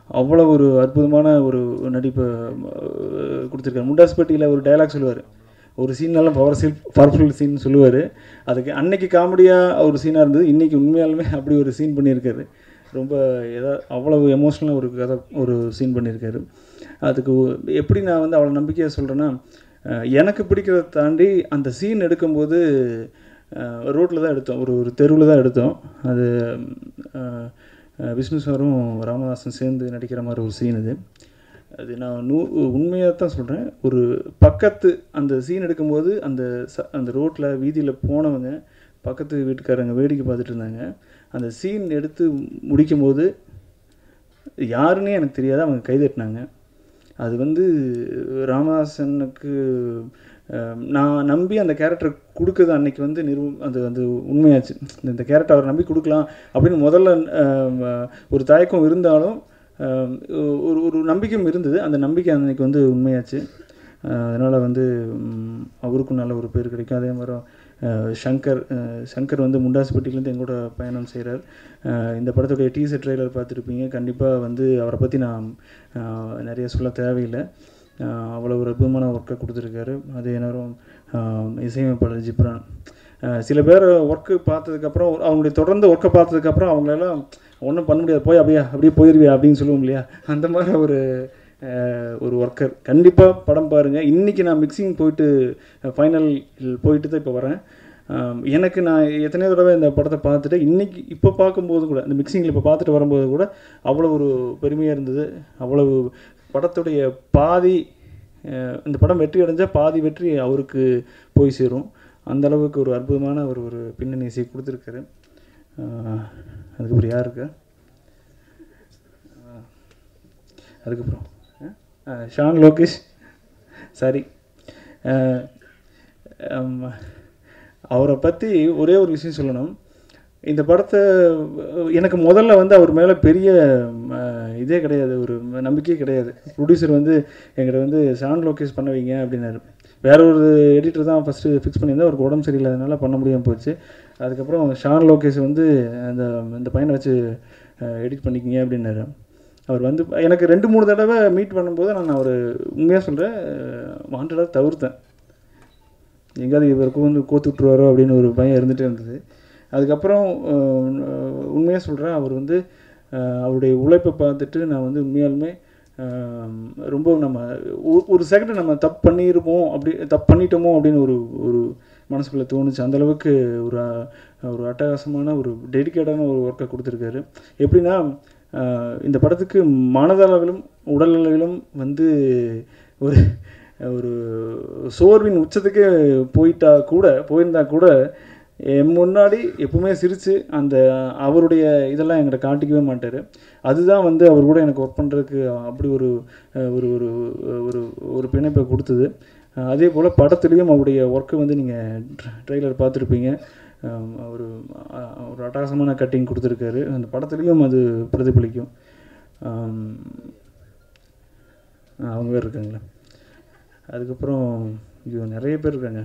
அவ்வளோ ஒரு அற்புதமான ஒரு நடிப்பை அஹ், கொடுத்துருக்காரு முண்டாஸ்பட்டியில் ஒரு டயலாக் சொல்லுவார் ஒரு சீன்னாலும் பவர் சீல் பவர்ஃபுல் சீன் சொல்லுவார் அதுக்கு அன்னைக்கு காமெடியாக ஒரு சீனாக இருந்தது இன்றைக்கி உண்மையாலுமே அப்படி ஒரு சீன் பண்ணியிருக்காரு ரொம்ப எதா அவ்வளவு எமோஷ்னலாக ஒரு கதை ஒரு சீன் பண்ணியிருக்காரு அதுக்கு ஒ- எப்படி நான் வந்து அவ்வளோ நம்பிக்கையாக சொல்கிறேன்னா எனக்கு பிடிக்கிறத தாண்டி அந்த சீன் எடுக்கும்போது ரோட்டில் தான் எடுத்தோம் ஒரு ஒரு தெருவில் தான் எடுத்தோம் அது அஹ், அஹ், விஷ்ணு சாரும் ராமதாஸும் சேர்ந்து நடிக்கிற மாதிரி ஒரு சீன் இது அது நான் நூ உண்மையாக தான் சொல்கிறேன் ஒரு பக்கத்து அந்த சீன் எடுக்கும்போது அந்த ச அந்த ரோட்டில் வீதியில் போனவங்க பக்கத்து வீட்டுக்காரங்க வேடிக்கை பார்த்துட்டு இருந்தாங்க அந்த சீன் எடுத்து முடிக்கும்போது யாருன்னே எனக்கு தெரியாது அவங்க கைதட்டினாங்க அது வந்து ராமதாசனுக்கு அஹ், நான் நம்பி அந்த கேரக்டர் கொடுக்குறது அன்னைக்கு வந்து நிறுவ அது அது உண்மையாச்சு இந்த- இந்த கேரக்டர் அவர் நம்பி கொடுக்கலாம் அப்படின்னு முதல்ல அஹ், ஒரு தயக்கம் இருந்தாலும் அஹ், ஒரு ஒரு நம்பிக்கையும் இருந்தது அந்த நம்பிக்கை அன்னைக்கு வந்து உண்மையாச்சு அதனால் வந்து ம், அவருக்கும் நல்ல ஒரு பேர் கிடைக்கும் அதே மாதிரி அஹ், சங்கர் அஹ், சங்கர் வந்து முண்டாசுப்பட்டியிலேருந்து எங்கூட பயணம் செய்கிறார் இந்த படத்துடைய டீசர் ட்ரெய்லர் பார்த்துருப்பீங்க கண்டிப்பாக வந்து அவரை பற்றி நான் அஹ், நிறைய சொல்ல தேவையில்லை அஹ், அவ்வளோ ஒரு அற்புதமான ஒர்க்கை கொடுத்துருக்காரு அதே நேரம் அஹ், இசையமைப்பாளர் ஜிப்ரான் அஹ், சில பேர் ஒர்க்கு பார்த்ததுக்கப்புறம் அவங்களுடைய தொடர்ந்து ஒர்க்கை பார்த்ததுக்கப்புறம் அவங்களெல்லாம் ஒன்றும் பண்ண முடியாது போய் அப்படியே அப்படியே போயிருவியா அப்படின்னு சொல்லுவோம் இல்லையா அந்த மாதிரி ஒரு அஹ், ஒரு ஒர்க்கர் கண்டிப்பாக படம் பாருங்கள் இன்றைக்கி நான் மிக்சிங் போயிட்டு ஃபைனல் போயிட்டு தான் இப்போ வரேன் ஆம், எனக்கு நான் எத்தனையோ தடவை இந்த படத்தை பார்த்துட்டு இன்றைக்கி இப்போ பார்க்கும்போது கூட இந்த மிக்சிங்கில் இப்போ பார்த்துட்டு வரும்போது கூட அவ்வளோ ஒரு பெருமையாக இருந்தது அவ்வளவு படத்துடைய பாதி அஹ், இந்த படம் வெற்றி அடைஞ்சால் பாதி வெற்றி அவருக்கு போய் சேரும் அந்த அளவுக்கு ஒரு அற்புதமான ஒரு ஒரு பின்னணி இசை கொடுத்துருக்காரு அஹ், அதுக்கப்புறம் யார் இருக்கா அஹ், அதுக்கப்புறம் அஹ், ஷான் லோகேஷ் சரி அஹ், ஆம், அவரை பற்றி ஒரே ஒரு விஷயம் சொல்லணும் இந்த படத்தை அஹ், எனக்கு முதல்ல வந்து அவர் மேலே பெரிய அஹ், இதே கிடையாது ஒரு நம்பிக்கையே கிடையாது ப்ரொடியூசர் வந்து எங்கிட்ட வந்து ஷான் லோகேஷ் பண்ண வைங்க அப்படின்னாரு வேற ஒரு எடிட்டர் தான் ஃபஸ்ட்டு ஃபிக்ஸ் பண்ணியிருந்தா அவருக்கு உடம்பு சரியில்லாதனால பண்ண முடியாமல் போச்சு அதுக்கப்புறம் ஷான் லோகேஷ் வந்து அந்த இந்த பையனை வச்சு எடிட் பண்ணிக்கிங்க அப்படின்னாரு அவர் வந்து எனக்கு ரெண்டு மூணு தடவை மீட் பண்ணும்போது நான் அவர் உண்மையாக சொல்கிறேன் வாண்டடாக தவிர்த்தேன் எங்கேயாவது இவருக்கு வந்து கோத்து விட்ருவாரோ அப்படின்னு ஒரு பயம் இருந்துகிட்டே இருந்தது அதுக்கப்புறம் உண்மையாக சொல்கிறேன் அவர் வந்து அஹ், அவருடைய உழைப்பை பார்த்துட்டு நான் வந்து உண்மையாலுமே அஹ், ரொம்ப நம்ம ஒரு- ஒரு செகண்ட் நம்ம தப்பு பண்ணிருப்போம் அப்படி தப்பு பண்ணிட்டோமோ அப்படின்னு ஒரு ஒரு மனசுக்குள்ளே தோணுச்சு அந்த அளவுக்கு ஒரு அஹ், ஒரு அட்டகாசமான ஒரு டெடிக்கேட்டான ஒரு ஒர்க்கை கொடுத்துருக்காரு எப்படின்னா அஹ், இந்த படத்துக்கு மனதளவிலும் உடலளவிலும் வந்து ஒரு ஒரு சோர்வின் உச்சத்துக்கே போயிட்டா கூட போயிருந்தா கூட என் முன்னாடி எப்பவுமே சிரித்து அந்த அவருடைய இதெல்லாம் என்கிட்ட காட்டிக்கவே மாட்டார் அதுதான் வந்து அவர் கூட எனக்கு ஒர்க் பண்ணுறதுக்கு அப்படி ஒரு அஹ், ஒரு ஒரு ஒரு ஒரு பிணைப்பை கொடுத்தது அஹ், அதே போல் படத்துலேயும் அவருடைய ஒர்க்கு வந்து நீங்கள் ட்ரெய்லர் பார்த்துருப்பீங்க அஹ், ஒரு அஹ், ஒரு அட்டகாசமான கட்டிங் கொடுத்துருக்காரு அந்த படத்துலேயும் அது பிரதிபலிக்கும் அஹ், அவங்க வேறு இருக்காங்களா அதுக்கப்புறம் ஐயோ நிறைய பேர் இருக்காங்க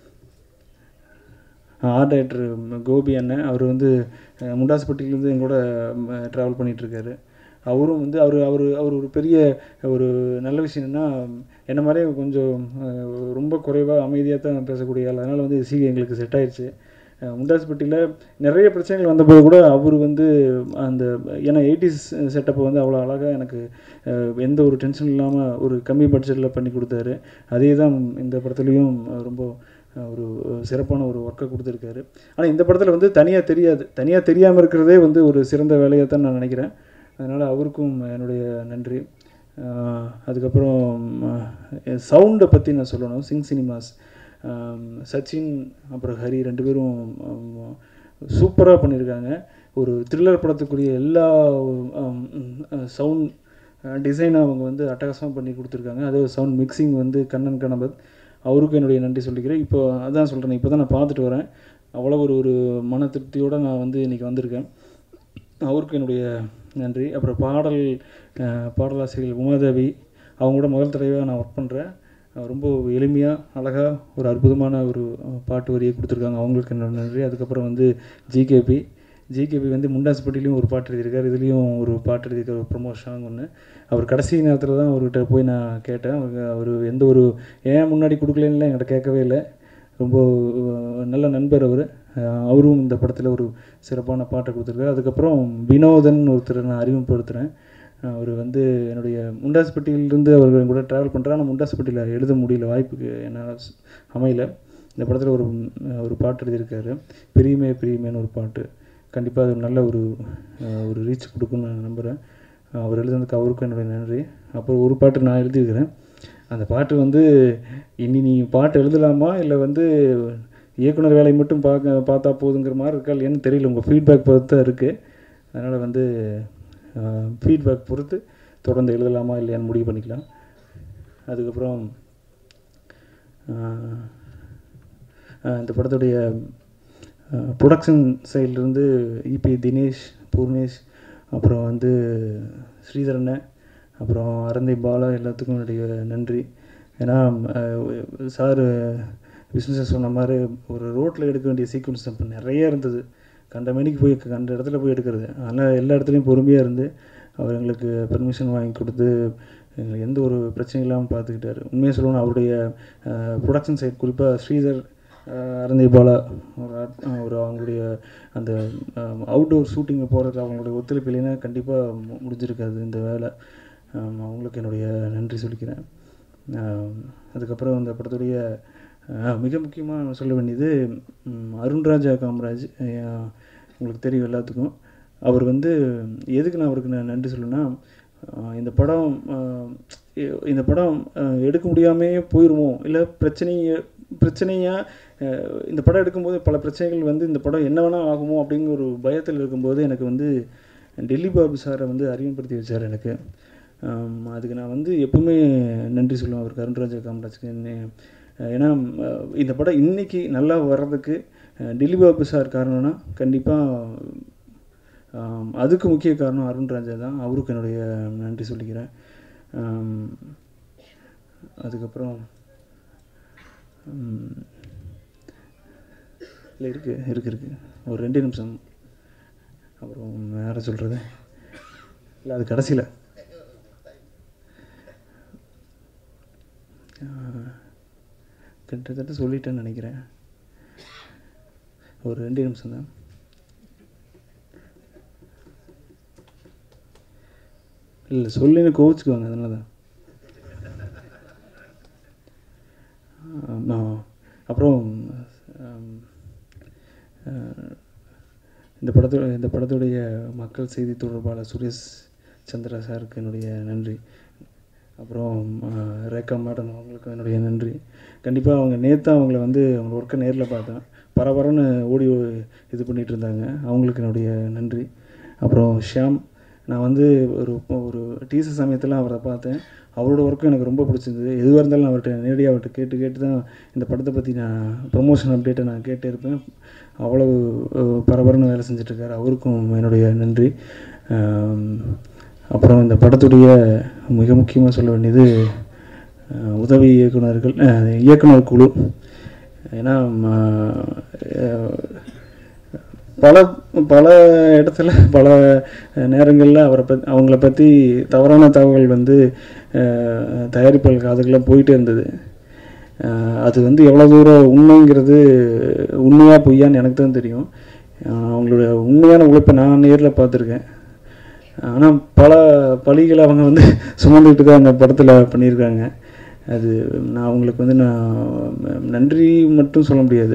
ஆர்ட் டைரக்டர் கோபி அண்ணன் அவர் வந்து அஹ், முண்டாசுப்பட்டியிலேருந்து எங்கூட ட்ராவல் பண்ணிகிட்ருக்காரு அவரும் வந்து அவர் அவர் அவர் ஒரு பெரிய ஒரு நல்ல விஷயம் என்னன்னா என்ன மாதிரியே கொஞ்சம் அஹ், ரொம்ப குறைவாக அமைதியாக தான் பேசக்கூடிய ஆள் அதனால் வந்து சி எங்களுக்கு செட் ஆயிடுச்சு அஹ், முண்டாசுப்பட்டியில் நிறைய பிரச்சனைகள் வந்தபோது கூட அவர் வந்து அந்த ஏன்னா எயிட்டிஸ் செட்டப்பை வந்து அவ்வளோ அழகாக எனக்கு அஹ், எந்த ஒரு டென்ஷன் இல்லாமல் ஒரு கம்மி பட்ஜெட்டில் பண்ணி கொடுத்தாரு அதே தான் இந்த படத்துலேயும் ரொம்ப அஹ், ஒரு சிறப்பான ஒரு ஒர்க்கை கொடுத்துருக்காரு ஆனால் இந்த படத்தில் வந்து தனியாக தெரியாது தனியாக தெரியாமல் இருக்கிறதே வந்து ஒரு சிறந்த வேலையாக தான் நான் நினைக்கிறேன் அதனால் அவருக்கும் என்னுடைய நன்றி அஹ், அதுக்கப்புறம் சவுண்டை பற்றி நான் சொல்லணும் சிங் சினிமாஸ் சச்சின் அப்புறம் ஹரி ரெண்டு பேரும் சூப்பராக பண்ணியிருக்காங்க ஒரு த்ரில்லர் படத்துக்குரிய எல்லா சவுண்ட் டிசைனை அவங்க வந்து அட்டகாசமாக பண்ணி கொடுத்துருக்காங்க அதே சவுண்ட் மிக்சிங் வந்து கண்ணன் கணபத் அவருக்கும் என்னுடைய நன்றி சொல்லிக்கிறேன் இப்போ அதான் சொல்கிறேன் இப்போ தான் நான் பார்த்துட்டு வரேன் அவ்வளோ ஒரு ஒரு மன திருப்தியோடு நான் வந்து இன்றைக்கி வந்திருக்கேன் அவருக்கு என்னுடைய நன்றி அப்புறம் பாடல் அஹ், பாடலாசிரியர் உமாதேவி அவங்க கூட முதல் தடவையாக நான் ஒர்க் பண்ணுறேன் ரொம்ப எளிமையாக அழகாக ஒரு அற்புதமான ஒரு அஹ், பாட்டு வரியை கொடுத்துருக்காங்க அவங்களுக்கு என்னோட நன்றி அதுக்கப்புறம் வந்து ஜிகேபி ஜிகேபி வந்து முண்டாசுப்பட்டிலையும் ஒரு பாட்டு எழுதியிருக்காரு இதுலேயும் ஒரு பாட்டு எழுதியிருக்காரு ஒரு ப்ரொமோ சாங் ஒன்று அவர் கடைசி நேரத்தில் தான் அவர்கிட்ட போய் நான் கேட்டேன் அவருக்கு அவர் எந்த ஒரு ஏன் முன்னாடி கொடுக்கலன்னு என்கிட்ட கேட்கவே இல்லை ரொம்ப அஹ், நல்ல நண்பர் அவர் அவரும் இந்த படத்தில் ஒரு சிறப்பான பாட்டை கொடுத்துருக்காரு அதுக்கப்புறம் வினோதன் ஒருத்தர் நான் அறிமுகப்படுத்துகிறேன் அவர் வந்து என்னுடைய முண்டாசுப்பட்டியிலிருந்து அவர் கூட ட்ராவல் பண்ணுறேன் ஆனால் முண்டாசுப்பட்டியில் எழுத முடியல வாய்ப்புக்கு என்னால் ஸ்- அமையல இந்த படத்தில் ஒரு ம், ஒரு பாட்டு எழுதியிருக்காரு பிரியுமே பிரியுமேன்னு ஒரு பாட்டு கண்டிப்பாக அது நல்ல ஒரு அஹ், ஒரு ரீச் கொடுக்குன்னு நான் நம்புகிறேன் அவர் எழுதுனதுக்கு அவருக்கும் என்னுடைய நன்றி அப்புறம் ஒரு பாட்டு நான் எழுதியிருக்கிறேன் அந்த பாட்டு வந்து இனி நீ பாட்டு எழுதலாமா இல்லை வந்து இயக்குனர் வேலையை மட்டும் பார்க்க பார்த்தா போதுங்கிற மாதிரி இருக்கா இல்லையான்னு தெரியல உங்கள் ஃபீட்பேக் பொறுத்து தான் இருக்குது அதனால் வந்து ஃபீட்பேக் பொறுத்து தொடர்ந்து எழுதலாமா இல்லையான்னு முடிவு பண்ணிக்கலாம் அதுக்கப்புறம் ஆஹ், ஆஹ், இந்த படத்துடைய ப்ரொடக்ஷன் சைட்லேருந்து இபி தினேஷ் பூர்ணேஷ் அப்புறம் வந்து ஸ்ரீதரனை அப்புறம் அரந்தை பாலா எல்லாத்துக்கும் என்னுடைய நன்றி ஏன்னா சார் பிஸ்னஸை சொன்ன மாதிரி ஒரு ரோட்டில் எடுக்க வேண்டிய சீக்வன்ஸ் அப்போ நிறைய இருந்தது கண்ட மணிக்கு போய் கண்ட இடத்துல போய் எடுக்கிறது அதனால் எல்லா இடத்துலையும் பொறுமையாக இருந்து அவர் எங்களுக்கு பெர்மிஷன் வாங்கி கொடுத்து எங்களுக்கு எந்த ஒரு பிரச்சனையும் இல்லாமல் பார்த்துக்கிட்டாரு உண்மையாக சொல்லணும் அவருடைய ப்ரொடக்ஷன் சைட் குறிப்பாக ஸ்ரீதர் அஹ், அரந்தை பாலா ஒரு ஆட்- அஹ், ஒரு அவங்களுடைய அந்த அவுட்டோர் ஷூட்டிங்கை போகிறதுக்கு அவங்களுடைய ஒத்துழைப்பு இல்லைன்னா கண்டிப்பாக முடிஞ்சிருக்காது இந்த வேலை ஆம், அவங்களுக்கு என்னுடைய நன்றி சொல்லிக்கிறேன் ஆம், அதுக்கப்புறம் இந்த படத்துடைய ஆ, மிக முக்கியமாக சொல்ல வேண்டியது ம், அருண்ராஜா காமராஜ் அஹ், உங்களுக்கு தெரியும் எல்லாத்துக்கும் அவர் வந்து எதுக்கு நான் அவருக்கு நான் நன்றி சொல்லணும்னா ஆஹ், இந்த படம் ஆஹ், இ- இந்த படம் ஆஹ், எடுக்க முடியாமே போயிடுமோ இல்லை பிரச்சனை பிரச்சனையாக இந்த படம் எடுக்கும்போது பல பிரச்சனைகள் வந்து இந்த படம் என்ன வேணால் ஆகுமோ அப்படிங்கிற ஒரு பயத்தில் இருக்கும்போது எனக்கு வந்து டெல்லி பாபு சாரை வந்து அறிமுகப்படுத்தி வச்சார் எனக்கு ஆம், அதுக்கு நான் வந்து எப்பவுமே நன்றி சொல்லுவேன் அவருக்கு அருண்ராஜா காமராஜுக்கு என்ன- ஏன்னா அஹ், இந்த படம் இன்னைக்கு நல்லா வர்றதுக்கு அஹ், டெல்லி பாபு சார் காரணம்னா கண்டிப்பாக அதுக்கு முக்கிய காரணம் அருண்ராஜா தான் அவருக்கு என்னுடைய நன்றி சொல்லிக்கிறேன் ஆம், அதுக்கப்புறம் ம், இல்லை இருக்கு இருக்கு இருக்கு ஒரு ரெண்டு நிமிஷம் அப்புறம் வேறு சொல்கிறது இல்லை அது கடைசியில் கிட்டத்தட்ட சொல்லிட்டேன்னு நினைக்கிறேன் ஒரு ரெண்டு நிமிஷம் தான் இல்லை சொல்லின்னு கோவிச்சுக்குவாங்க அதனால தான் ஆமா. அப்புறம் ஆம், அஹ், இந்த படத்தோட இந்த படத்துடைய மக்கள் செய்தி தொடர்பாளர் சுரேஷ் சந்திரா சாருக்கு என்னுடைய நன்றி அப்புறம் அஹ், ரேகா மேடம் அவங்களுக்கு என்னுடைய நன்றி கண்டிப்பாக அவங்க நேற்று அவங்கள வந்து அவங்க ஒர்க்கை நேரில் பார்த்தேன் பரபரன்னு ஓடி இது பண்ணிகிட்டு இருந்தாங்க அவங்களுக்கு என்னுடைய நன்றி அப்புறம் ஷியாம் நான் வந்து ஒரு ஒரு டீசர் சமயத்தில் அவரை பார்த்தேன் அவரோட ஒர்க்கும் எனக்கு ரொம்ப பிடிச்சிருந்தது எதுவாக இருந்தாலும் நான் அவர்கிட்ட நேரடியாக அவர்கிட்ட கேட்டு கேட்டு தான் இந்த படத்தை பற்றி நான் ப்ரொமோஷன் அப்டேட்டை நான் கேட்டே இருப்பேன் அவ்வளவு அஹ், பரபரன்னு வேலை செஞ்சுட்ருக்காரு அவருக்கும் என்னுடைய நன்றி ஆம், அப்புறம் இந்த படத்துடைய மிக முக்கியமாக சொல்ல வேண்டியது அஹ், உதவி இயக்குனர்கள் அஹ், இயக்குனர் குழு ஏன்னா ம, அஹ், பல பல இடத்துல பல நேரங்களில் அவரை பத் அவங்கள பற்றி தவறான தகவல் வந்து அஹ், தயாரிப்பாளர் காதுக்கெல்லாம் போயிட்டே இருந்தது அஹ், அது வந்து எவ்வளோ தூரம் உண்மைங்கிறது உண்மையாக பொய்யான்னு எனக்கு தான் தெரியும் அஹ், அவங்களோட உண்மையான உழைப்பை நான் நேரில் பார்த்துருக்கேன் ஆனால் பல பழிகளை அவங்க வந்து சுமந்துக்கிட்டு தான் அந்த படத்தில் பண்ணியிருக்காங்க அது நான் அவங்களுக்கு வந்து நான் நன்றி மட்டும் சொல்ல முடியாது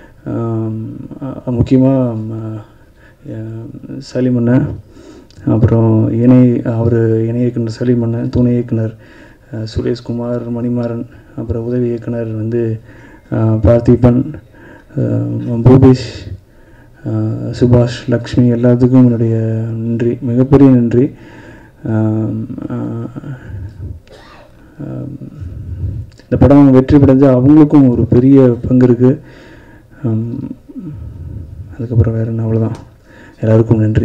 முக்கியமாக சலீம் அண்ணன் அப்புறம் இணை அவர் இணை இயக்குனர் சலீம் அண்ணன் துணை இயக்குனர் அஹ், சுரேஷ்குமார் மணிமாறன் அப்புறம் உதவி இயக்குனர் வந்து அஹ், பார்த்திபன் அஹ், பூபேஷ் அஹ், சுபாஷ் லக்ஷ்மி எல்லாத்துக்கும் என்னுடைய நன்றி மிகப்பெரிய நன்றி ஆம், அஹ், ஆம், இந்த படம் வெற்றி படைஞ்ச அவங்களுக்கும் ஒரு பெரிய பங்கு இருக்குது அதுக்கப்புறம் வேறு என்ன அவ்வளோதான் எல்லாருக்கும் நன்றி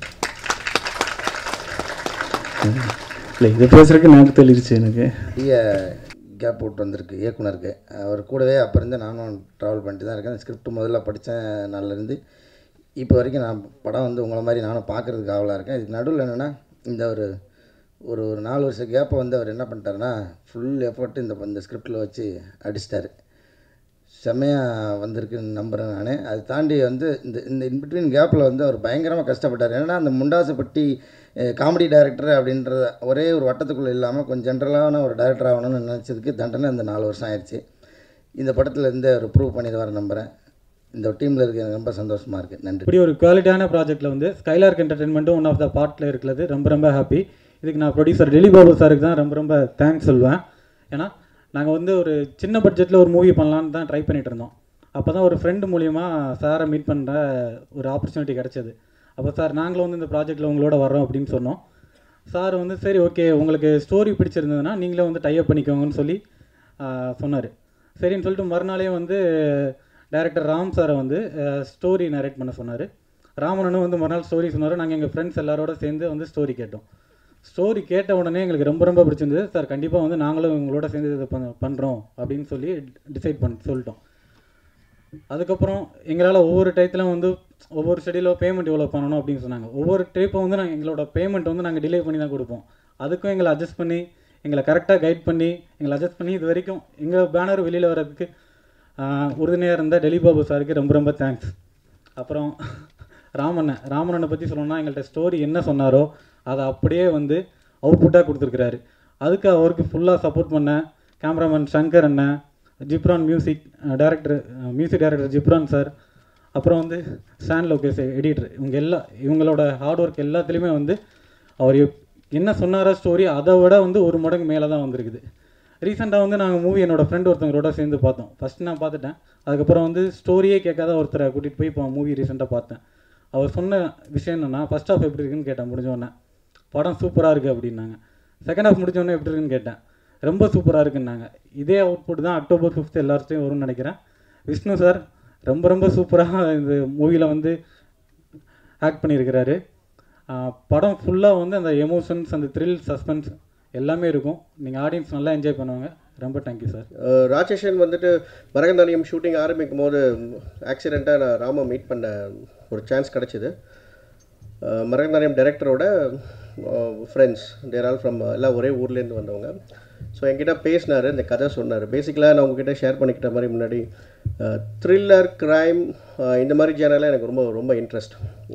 இல்லை இதை பேசுகிறதுக்கு நாக்கு தள்ளிருச்சு எனக்கு பெரிய கேப் விட்டு வந்திருக்கு இயக்குனருக்கு அவர் கூடவே அப்போ இருந்து நானும் ட்ராவல் பண்ணிட்டு தான் இருக்கேன் ஸ்கிரிப்ட் முதல்ல படித்த நாள்லேருந்து இப்போ வரைக்கும் நான் படம் வந்து உங்களை மாதிரி நானும் பார்க்குறதுக்கு ஆவலாக இருக்கேன் இதுக்கு நடுவில் என்னென்னா இந்த ஒரு ஒரு ஒரு நாலு வருஷ கேப்பை வந்து அவர் என்ன பண்ணிட்டாருன்னா ஃபுல் எஃபர்ட் இந்த இந்த ஸ்கிரிப்டில் வச்சு அடிச்சிட்டாரு செம்மையாக வந்திருக்குன்னு நம்புகிறேன் நான் அதை தாண்டி வந்து இந்த இந்த இன்பிட்வீன் கேப்பில் வந்து அவர் பயங்கரமாக கஷ்டப்பட்டார் ஏன்னா அந்த முண்டாசுப்பட்டி காமெடி டைரக்டர் அப்படின்றத ஒரே ஒரு வட்டத்துக்குள்ளே இல்லாமல் கொஞ்சம் ஜென்ரலான ஒரு டைரக்டர் ஆகணும்னு நினச்சதுக்கு தண்டனை அந்த நாலு வருஷம் ஆயிடுச்சு இந்த படத்தில் இருந்து அவர் ப்ரூவ் பண்ணிடுவார் நம்புகிறேன் இந்த டீமில் இருக்க எனக்கு ரொம்ப சந்தோஷமாக இருக்குது நன்றி இப்படி ஒரு குவாலிட்டியான ப்ராஜெக்ட்டில் வந்து ஸ்கைலார்க் என்டர்டெயின்மெண்ட்டும் ஒன் ஆஃப் த பார்ட்டில் இருக்கிறது ரொம்ப ரொம்ப ஹாப்பி இதுக்கு நான் ப்ரொடியூசர் டெலி பாபு சாருக்கு தான் ரொம்ப ரொம்ப தேங்க்ஸ் சொல்வேன் ஏன்னா நாங்கள் வந்து ஒரு சின்ன பட்ஜெட்டில் ஒரு மூவி பண்ணலான்னு தான் ட்ரை பண்ணிட்டு இருந்தோம் அப்போ தான் ஒரு ஃப்ரெண்டு மூலியமாக சாரை மீட் பண்ணுற ஒரு ஆப்பர்ச்சுனிட்டி கிடச்சிது அப்போ சார் நாங்களும் வந்து இந்த ப்ராஜெக்ட்டில் உங்களோட வர்றோம் அப்படின்னு சொன்னோம் சார் வந்து சரி ஓகே உங்களுக்கு ஸ்டோரி பிடிச்சிருந்ததுன்னா நீங்களே வந்து டைப் பண்ணிக்கோங்கன்னு சொல்லி சொன்னார் சரின்னு சொல்லிட்டு மறுநாளே வந்து டைரக்டர் ராம் சாரை வந்து ஸ்டோரி நரேட் பண்ண சொன்னார் ராமனனும் வந்து மறுநாள் ஸ்டோரி சொன்னார் நாங்கள் எங்கள் ஃப்ரெண்ட்ஸ் எல்லாரோட சேர்ந்து வந்து ஸ்டோரி கேட்டோம் ஸ்டோரி கேட்ட உடனே எங்களுக்கு ரொம்ப ரொம்ப பிடிச்சிருந்தது சார் கண்டிப்பாக வந்து நாங்களும் உங்களோட சேர்ந்து இதை பண்ண பண்ணுறோம் அப்படின்னு சொல்லி டிசைட் பண்ணி சொல்லிட்டோம் அதுக்கப்புறம் எங்களால் ஒவ்வொரு டயத்துலையும் வந்து ஒவ்வொரு ஸ்டடியில் பேமெண்ட் இவ்வளோ பண்ணணும் அப்படின்னு சொன்னாங்க ஒவ்வொரு டைப்பும் வந்து நாங்கள் எங்களோட பேமெண்ட் வந்து நாங்கள் டிலே பண்ணி தான் கொடுப்போம் அதுக்கும் எங்களை அட்ஜஸ்ட் பண்ணி எங்களை கரெக்டாக கைட் பண்ணி எங்களை அட்ஜஸ்ட் பண்ணி இது வரைக்கும் எங்கள் பேனர் வெளியில் வர்றதுக்கு உறுதுணையாக இருந்த டெலி பாபு சாருக்கு ரொம்ப ரொம்ப தேங்க்ஸ் அப்புறம் ராமண்ணன் ராமண்ணனை பற்றி சொல்லணும்னா எங்கள்கிட்ட ஸ்டோரி என்ன சொன்னாரோ அதை அப்படியே வந்து அவுட்புட்டாக கொடுத்துருக்குறாரு அதுக்கு அவருக்கு ஃபுல்லாக சப்போர்ட் பண்ண கேமராமேன் சங்கர் அண்ணன் Ghibran music director music director Ghibran sir அப்புறம் வந்து ஸ்டான் லோகேஷ் எடிட்டர் இவங்க எல்லா இவங்களோட ஹார்ட் ஒர்க் எல்லாத்துலேயுமே வந்து அவர் எப்- என்ன சொன்னாரோ ஸ்டோரி அதை விட வந்து ஒரு மடங்கு மேலே தான் வந்திருக்குது ரீசெண்டாக வந்து நாங்கள் மூவி என்னோட ஃப்ரெண்ட் ஒருத்தவங்களோட சேர்ந்து பார்த்தோம் ஃபஸ்ட் நான் பார்த்துட்டேன் அதுக்கப்புறம் வந்து ஸ்டோரியே கேட்காத ஒருத்தரை கூட்டிகிட்டு போய் இப்போ மூவி ரீசெண்டாக பார்த்தேன் அவர் சொன்ன விஷயம் என்னன்னா ஃபர்ஸ்ட் ஹாஃப் எப்படி இருக்குன்னு கேட்டேன் முடிஞ்ச உடனே படம் சூப்பராக இருக்குது அப்படின்னாங்க செகண்ட் ஹாஃப் முடிஞ்ச உடனே எப்படி இருக்குன்னு கேட்டேன் ரொம்ப சூப்பராக இருக்குன்னாங்க இதே அவுட்புட் தான் அக்டோபர் ஃபிஃப்த் எல்லார்ட்டையும் வரும்னு நினைக்கிறேன் விஷ்ணு சார் ரொம்ப ரொம்ப சூப்பராக இந்த மூவியில் வந்து ஆக்ட் பண்ணியிருக்கிறாரு ஆஹ் படம் ஃபுல்லாக வந்து அந்த எமோஷன்ஸ் அந்த த்ரில் சஸ்பென்ஸ் எல்லாமே இருக்கும் நீங்கள் ஆடியன்ஸ் நல்லா என்ஜாய் பண்ணுவாங்க ரொம்ப தேங்க்யூ சார் அஹ் ராட்சசன் வந்துட்டு மரகந்தானியம் ஷூட்டிங் ஆரம்பிக்கும் போது ஆக்சிடெண்ட்டாக நான் ராம மீட் பண்ண ஒரு சான்ஸ் கிடச்சிது மரகந்தானியம் டைரக்டரோட ஃப்ரெண்ட்ஸ் தேர் ஆல் ஃப்ரம் எல்லாம் ஒரே ஊர்லேருந்து வந்தவங்க ஸோ என்கிட்ட பேசினார் இந்த கதை சொன்னார் பேசிக்கலாக நான் உங்ககிட்ட ஷேர் பண்ணிக்கிட்ட மாதிரி முன்னாடி த்ரில்லர் க்ரைம் இந்த மாதிரி ஜேனலில் எனக்கு ரொம்ப ரொம்ப இன்ட்ரெஸ்ட்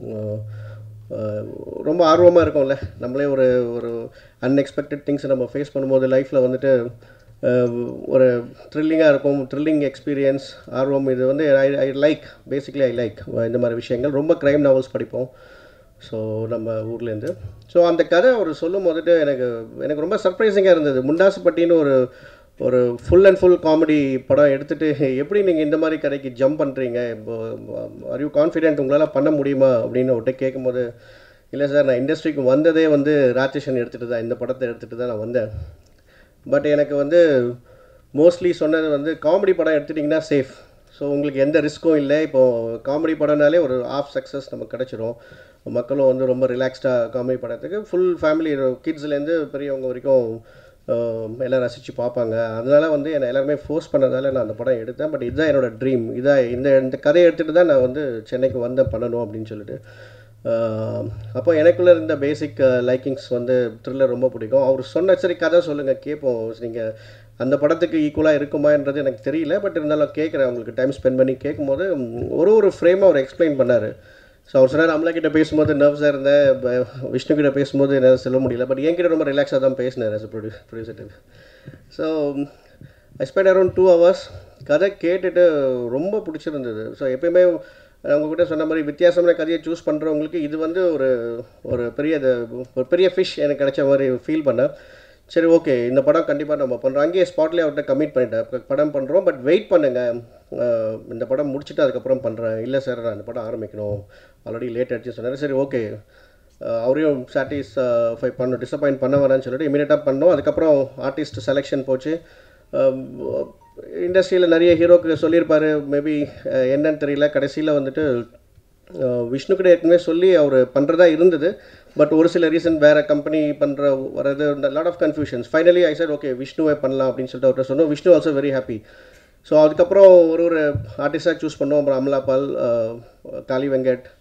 ரொம்ப ஆர்வமாக இருக்கும்ல நம்மளே ஒரு ஒரு அன்எக்ஸ்பெக்டட் திங்ஸை நம்ம ஃபேஸ் பண்ணும்போது லைஃப்பில் வந்துட்டு அஹ், ஒரு த்ரில்லிங்காக இருக்கும் த்ரில்லிங் எக்ஸ்பீரியன்ஸ் ஆர்வம் இது வந்து I I like basically I like இந்த மாதிரி விஷயங்கள் ரொம்ப க்ரைம் நாவல்ஸ் படிப்போம் ஸோ நம்ம ஊர்லேருந்து ஸோ அந்த கதை அவர் சொல்லும் போதுட்டு எனக்கு எனக்கு ரொம்ப சர்ப்ரைசிங்காக இருந்தது முண்டாசுப்பட்டின்னு ஒரு ஒரு ஃபுல் அண்ட் ஃபுல் காமெடி படம் எடுத்துகிட்டு எப்படி நீங்கள் இந்த மாதிரி கதைக்கு ஜம்ப் பண்ணுறீங்க இப்போ ஆர் யூ கான்ஃபிடென்ட் உங்களால் பண்ண முடியுமா அப்படின்னு அவர்கிட்ட கேட்கும்போது இல்லை சார் நான் இண்டஸ்ட்ரிக்கு வந்ததே வந்து ராட்சசன் எடுத்துகிட்டு தான் இந்த படத்தை எடுத்துகிட்டு தான் நான் வந்தேன் பட் எனக்கு வந்து மோஸ்ட்லி சொன்னது வந்து காமெடி படம் எடுத்துட்டிங்கன்னா சேஃப் ஸோ உங்களுக்கு எந்த ரிஸ்க்கும் இல்லை இப்போது காமெடி படம்னாலே ஒரு ஆஃப் சக்ஸஸ் நமக்கு கிடச்சிரும் மக்களும் வந்து ரொம்ப ரிலாக்ஸ்டாக காமெடி படத்துக்கு ஃபுல் ஃபேமிலி கிட்ஸ்லேருந்து பெரியவங்க வரைக்கும் ஆஹ், எல்லாம் ரசித்து பார்ப்பாங்க அதனால வந்து என்னை எல்லாருமே ஃபோர்ஸ் பண்ணதால நான் அந்த படம் எடுத்தேன் பட் இதுதான் என்னோட ட்ரீம் இதான் இந்த இந்த கதையை எடுத்துகிட்டு தான் நான் வந்து சென்னைக்கு வந்தேன் பண்ணணும் அப்படின்னு சொல்லிட்டு ஆஹ் அப்போ எனக்குள்ள இருந்த பேசிக் லைக்கிங்ஸ் வந்து த்ரில்லர் ரொம்ப பிடிக்கும் அவர் சொன்ன சரி கதை சொல்லுங்கள் கேட்போம் நீங்கள் அந்த படத்துக்கு ஈக்குவலாக இருக்குமான்றது எனக்கு தெரியல பட் இருந்தாலும் கேட்குறேன் உங்களுக்கு டைம் ஸ்பெண்ட் பண்ணி கேட்கும்போது ம், ஒரு ஒரு ஃப்ரேமாக அவர் எக்ஸ்பிளைன் பண்ணார் ஸோ அவர் சொன்னார் அமலா கிட்ட பேசும்போது நர்வ்ஸாக இருந்தேன் ப- விஷ்ணு கிட்ட பேசும்போது என்னால் சொல்ல முடியல பட் என்கிட்ட ரொம்ப ரிலாக்ஸாக தான் பேசினார் as a ப்ரொடியூ producer so I spend around two hours கதை கேட்டுட்டு ரொம்ப பிடிச்சிருந்தது ஸோ எப்பயுமே உங்ககிட்ட சொன்ன மாதிரி வித்தியாசமான கதையை சூஸ் பண்ணுறவங்களுக்கு இது வந்து ஒரு ஒரு பெரிய இது ஒரு பெரிய ஃபிஷ் எனக்கு கிடைச்ச மாதிரி ஃபீல் பண்ணேன் சரி ஓகே இந்த படம் கண்டிப்பாக நம்ம பண்ணுறோம் அங்கேயே ஸ்பாட்லேயே அவர்கிட்ட கமிட் பண்ணிட்டேன் இப்ப படம் பண்ணுறோம் பட் வெயிட் பண்ணுங்கள் இந்த படம் முடிச்சுட்டு அதுக்கப்புறம் பண்ணுறேன் இல்லை சார் நான் இந்த படம் ஆரம்பிக்கணும் ஆல்ரெடி லேட் ஆகிடுச்சு சொன்னார் சரி ஓகே அவரையும் சாட்டிஸ்ஃபை பண்ண டிசப்பாயிண்ட் பண்ண வேணாம்னு சொல்லிட்டு இமீடியட்டாக பண்ணோம் அதுக்கப்புறம் ஆர்டிஸ்ட் செலெக்ஷன் போச்சு இண்டஸ்ட்ரியில் நிறைய ஹீரோக்கு சொல்லியிருப்பாரு மேபி என்னன்னு தெரியல கடைசியில் வந்துட்டு அஹ், விஷ்ணு கிட்ட ஏற்கனவே சொல்லி அவர் பண்ணுறதா இருந்தது பட் ஒரு சில ரீசன் வேறு கம்பெனி பண்ணுற வரது லாட் ஆஃப் கன்ஃபியூஷன்ஸ் ஃபைனலி ஐ சார் ஓகே விஷ்ணுவே பண்ணலாம் அப்படின்னு சொல்லிட்டு அவர்கிட்ட சொன்னோம் Vishnu also very happy so அதுக்கப்புறம் ஒரு ஒரு ஆர்டிஸ்டாக சூஸ் பண்ணோம் அப்புறம் அமலா பால் அஹ், காளி வெங்கட்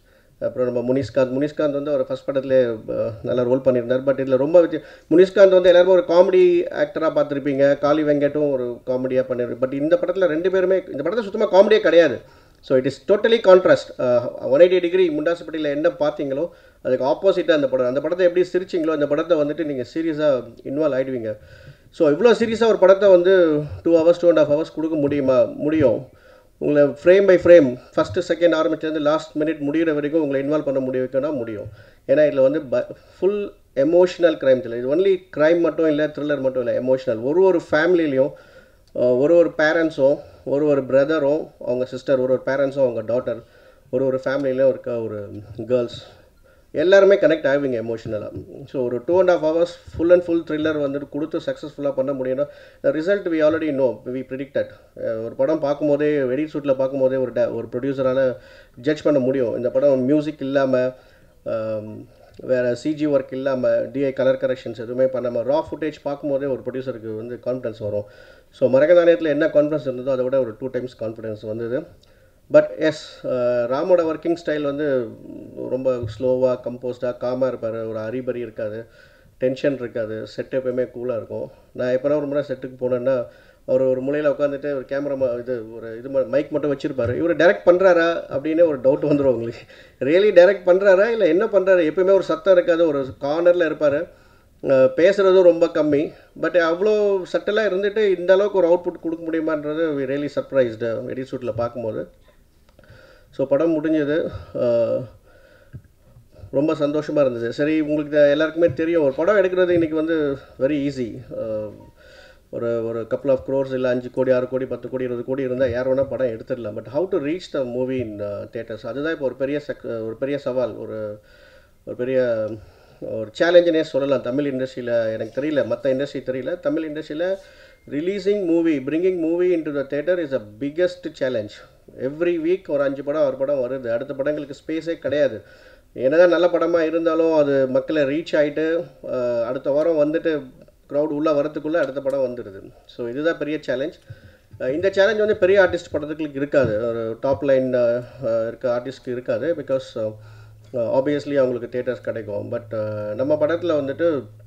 அப்புறம் நம்ம முனிஷ்காந்த் முனிஷ்காந்த் வந்து அவர் ஃபஸ்ட் படத்துல அஹ், நல்லா ரோல் பண்ணியிருந்தார் பட் இதில் ரொம்ப வித்திய முனிஷ்காந்த் வந்து எல்லாருமே ஒரு காமெடி ஆக்டராக பார்த்துருப்பீங்க காளி வெங்கட்டும் ஒரு காமெடியாக பண்ணியிருப்பீங்க பட் இந்த படத்தில் ரெண்டு பேருமே இந்த படத்தில் சுத்தமாக காமெடியே கிடையாது so it is totally contrast one eighty degree முண்டாசுப்பட்டியில் என்ன பார்த்தீங்களோ அதுக்கு ஆப்போசிட்டாக அந்த படம் அந்த படத்தை எப்படி சிரிச்சிங்களோ அந்த படத்தை வந்துட்டு நீங்கள் சீரியஸாக இன்வால்வ் ஆகிடுவீங்க ஸோ இவ்வளோ சீரியஸாக ஒரு படத்தை வந்து two hours two and half hours கொடுக்க முடியுமா முடியும் உங்களை frame by frame first second ஆரம்பிச்சிலேருந்து லாஸ்ட் மினிட் முடிகிற வரைக்கும் உங்களை இன்வால்வ் பண்ண முடிய வைக்கணும்னா முடியும் ஏன்னா இதில் வந்து ப ஃபுல் எமோஷனல் க்ரைம் இல்லை இது ஒன்லி க்ரைம் மட்டும் இல்லை த்ரில்லர் மட்டும் இல்லை எமோஷனல் ஒரு ஒரு ஃபேமிலிலையும் ஒரு ஒரு பேரண்ட்ஸும் ஒரு ஒரு பிரதரும் அவங்க சிஸ்டர் ஒரு ஒரு பேரண்ட்ஸும் அவங்க டாட்டர் ஒரு ஒரு ஃபேமிலியிலையும் இருக்க ஒரு கேர்ள்ஸ் எல்லாருமே கனெக்ட் ஆகுவீங்க எமோஷனலாக ஸோ ஒரு two and half hours full and full thriller வந்துட்டு கொடுத்து சக்ஸஸ்ஃபுல்லாக பண்ண முடியும்னா result we already know we predicted ஒரு படம் பார்க்கும்போதே வெடி ஷூட்டில் பார்க்கும்போதே ஒரு ட ஒரு ப்ரொடியூசரால் ஜட்ஜ் பண்ண முடியும் இந்த படம் மியூசிக் இல்லாமல் வேறு சிஜி ஒர்க் இல்லாமல் டிஐ கலர் கரெக்ஷன்ஸ் எதுவுமே பண்ணாமல் ரா ஃபுட்டேஜ் பார்க்கும்போதே ஒரு ப்ரொடியூசருக்கு வந்து கான்ஃபிடன்ஸ் வரும் ஸோ மரகதானியத்தில் என்ன கான்ஃபிடன்ஸ் இருந்ததோ அதை விட ஒரு டூ டைம்ஸ் கான்ஃபிடன்ஸ் வந்தது பட் எஸ் ராமோட ஒர்க்கிங் ஸ்டைல் வந்து ரொம்ப ஸ்லோவாக கம்போஸ்டாக காமாக இருப்பார் ஒரு அரிபரி இருக்காது டென்ஷன் இருக்காது செட் எப்பயுமே கூலாக இருக்கும் நான் எப்போனா ஒரு முறை செட்டுக்கு போனேன்னா அவர் ஒரு மூலையில் உட்காந்துட்டு ஒரு கேமரா இது ஒரு இது மைக் மட்டும் வச்சிருப்பாரு இவர் டைரக்ட் பண்ணுறாரா அப்படின்னு ஒரு டவுட் வந்துடும் உங்களுக்கு ரியலி டைரக்ட் பண்ணுறாரா இல்லை என்ன பண்ணுறாரு எப்பயுமே ஒரு சத்தம் இருக்காது ஒரு கார்னரில் இருப்பார் பேசுகிறதும் ரொம்ப கம்மி பட் அவ்வளோ சட்டலாக இருந்துட்டு இந்த அளவுக்கு ஒரு அவுட்புட் கொடுக்க முடியுமான்றது வி ரியலி சர்ப்ரைஸ்டு வெடி ஷூட்டில் பார்க்கும்போது ஸோ படம் முடிஞ்சது அஹ், ரொம்ப சந்தோஷமாக இருந்தது சரி உங்களுக்கு இது எல்லாருக்குமே தெரியும் ஒரு படம் எடுக்கிறது இன்றைக்கி வந்து வெரி ஈஸி ஒரு ஒரு கப்புள் ஆஃப் க்ரோர்ஸ் இல்லை அஞ்சு கோடி ஆறு கோடி பத்து கோடி இருபது கோடி இருந்தால் யார் வேணால் படம் எடுத்துடலாம் but how to reach the movie in theatres அதுதான் இப்போ ஒரு பெரிய சக் ஒரு பெரிய சவால் ஒரு ஒரு பெரிய ஒரு சேலஞ்சுனே சொல்லலாம் தமிழ் இண்டஸ்ட்ரியில் எனக்கு தெரியல மற்ற இண்டஸ்ட்ரி தெரியல தமிழ் இண்டஸ்ட்ரியில் releasing movie bringing movie in to the theatre is a biggest challenge every week ஒரு அஞ்சு படம் ஆறு படம் வருது அடுத்த படங்களுக்கு ஸ்பேஸே கிடையாது என்னதான் நல்ல படமாக இருந்தாலும் அது மக்களை ரீச் ஆகிட்டு அடுத்த வாரம் வந்துட்டு க்ரௌட் உள்ளே வரத்துக்குள்ளே அடுத்த படம் வந்துடுது ஸோ இதுதான் பெரிய சேலஞ்ச் இந்த சேலஞ்ச் வந்து பெரிய ஆர்டிஸ்ட் படத்துக்கு இருக்காது ஒரு டாப் லைன் இருக்க ஆர்டிஸ்ட்க்கு இருக்காது பிகாஸ் ஆப்வியஸ்லி அவங்களுக்கு தேட்டர்ஸ் கிடைக்கும் பட் நம்ம படத்தில் வந்துட்டு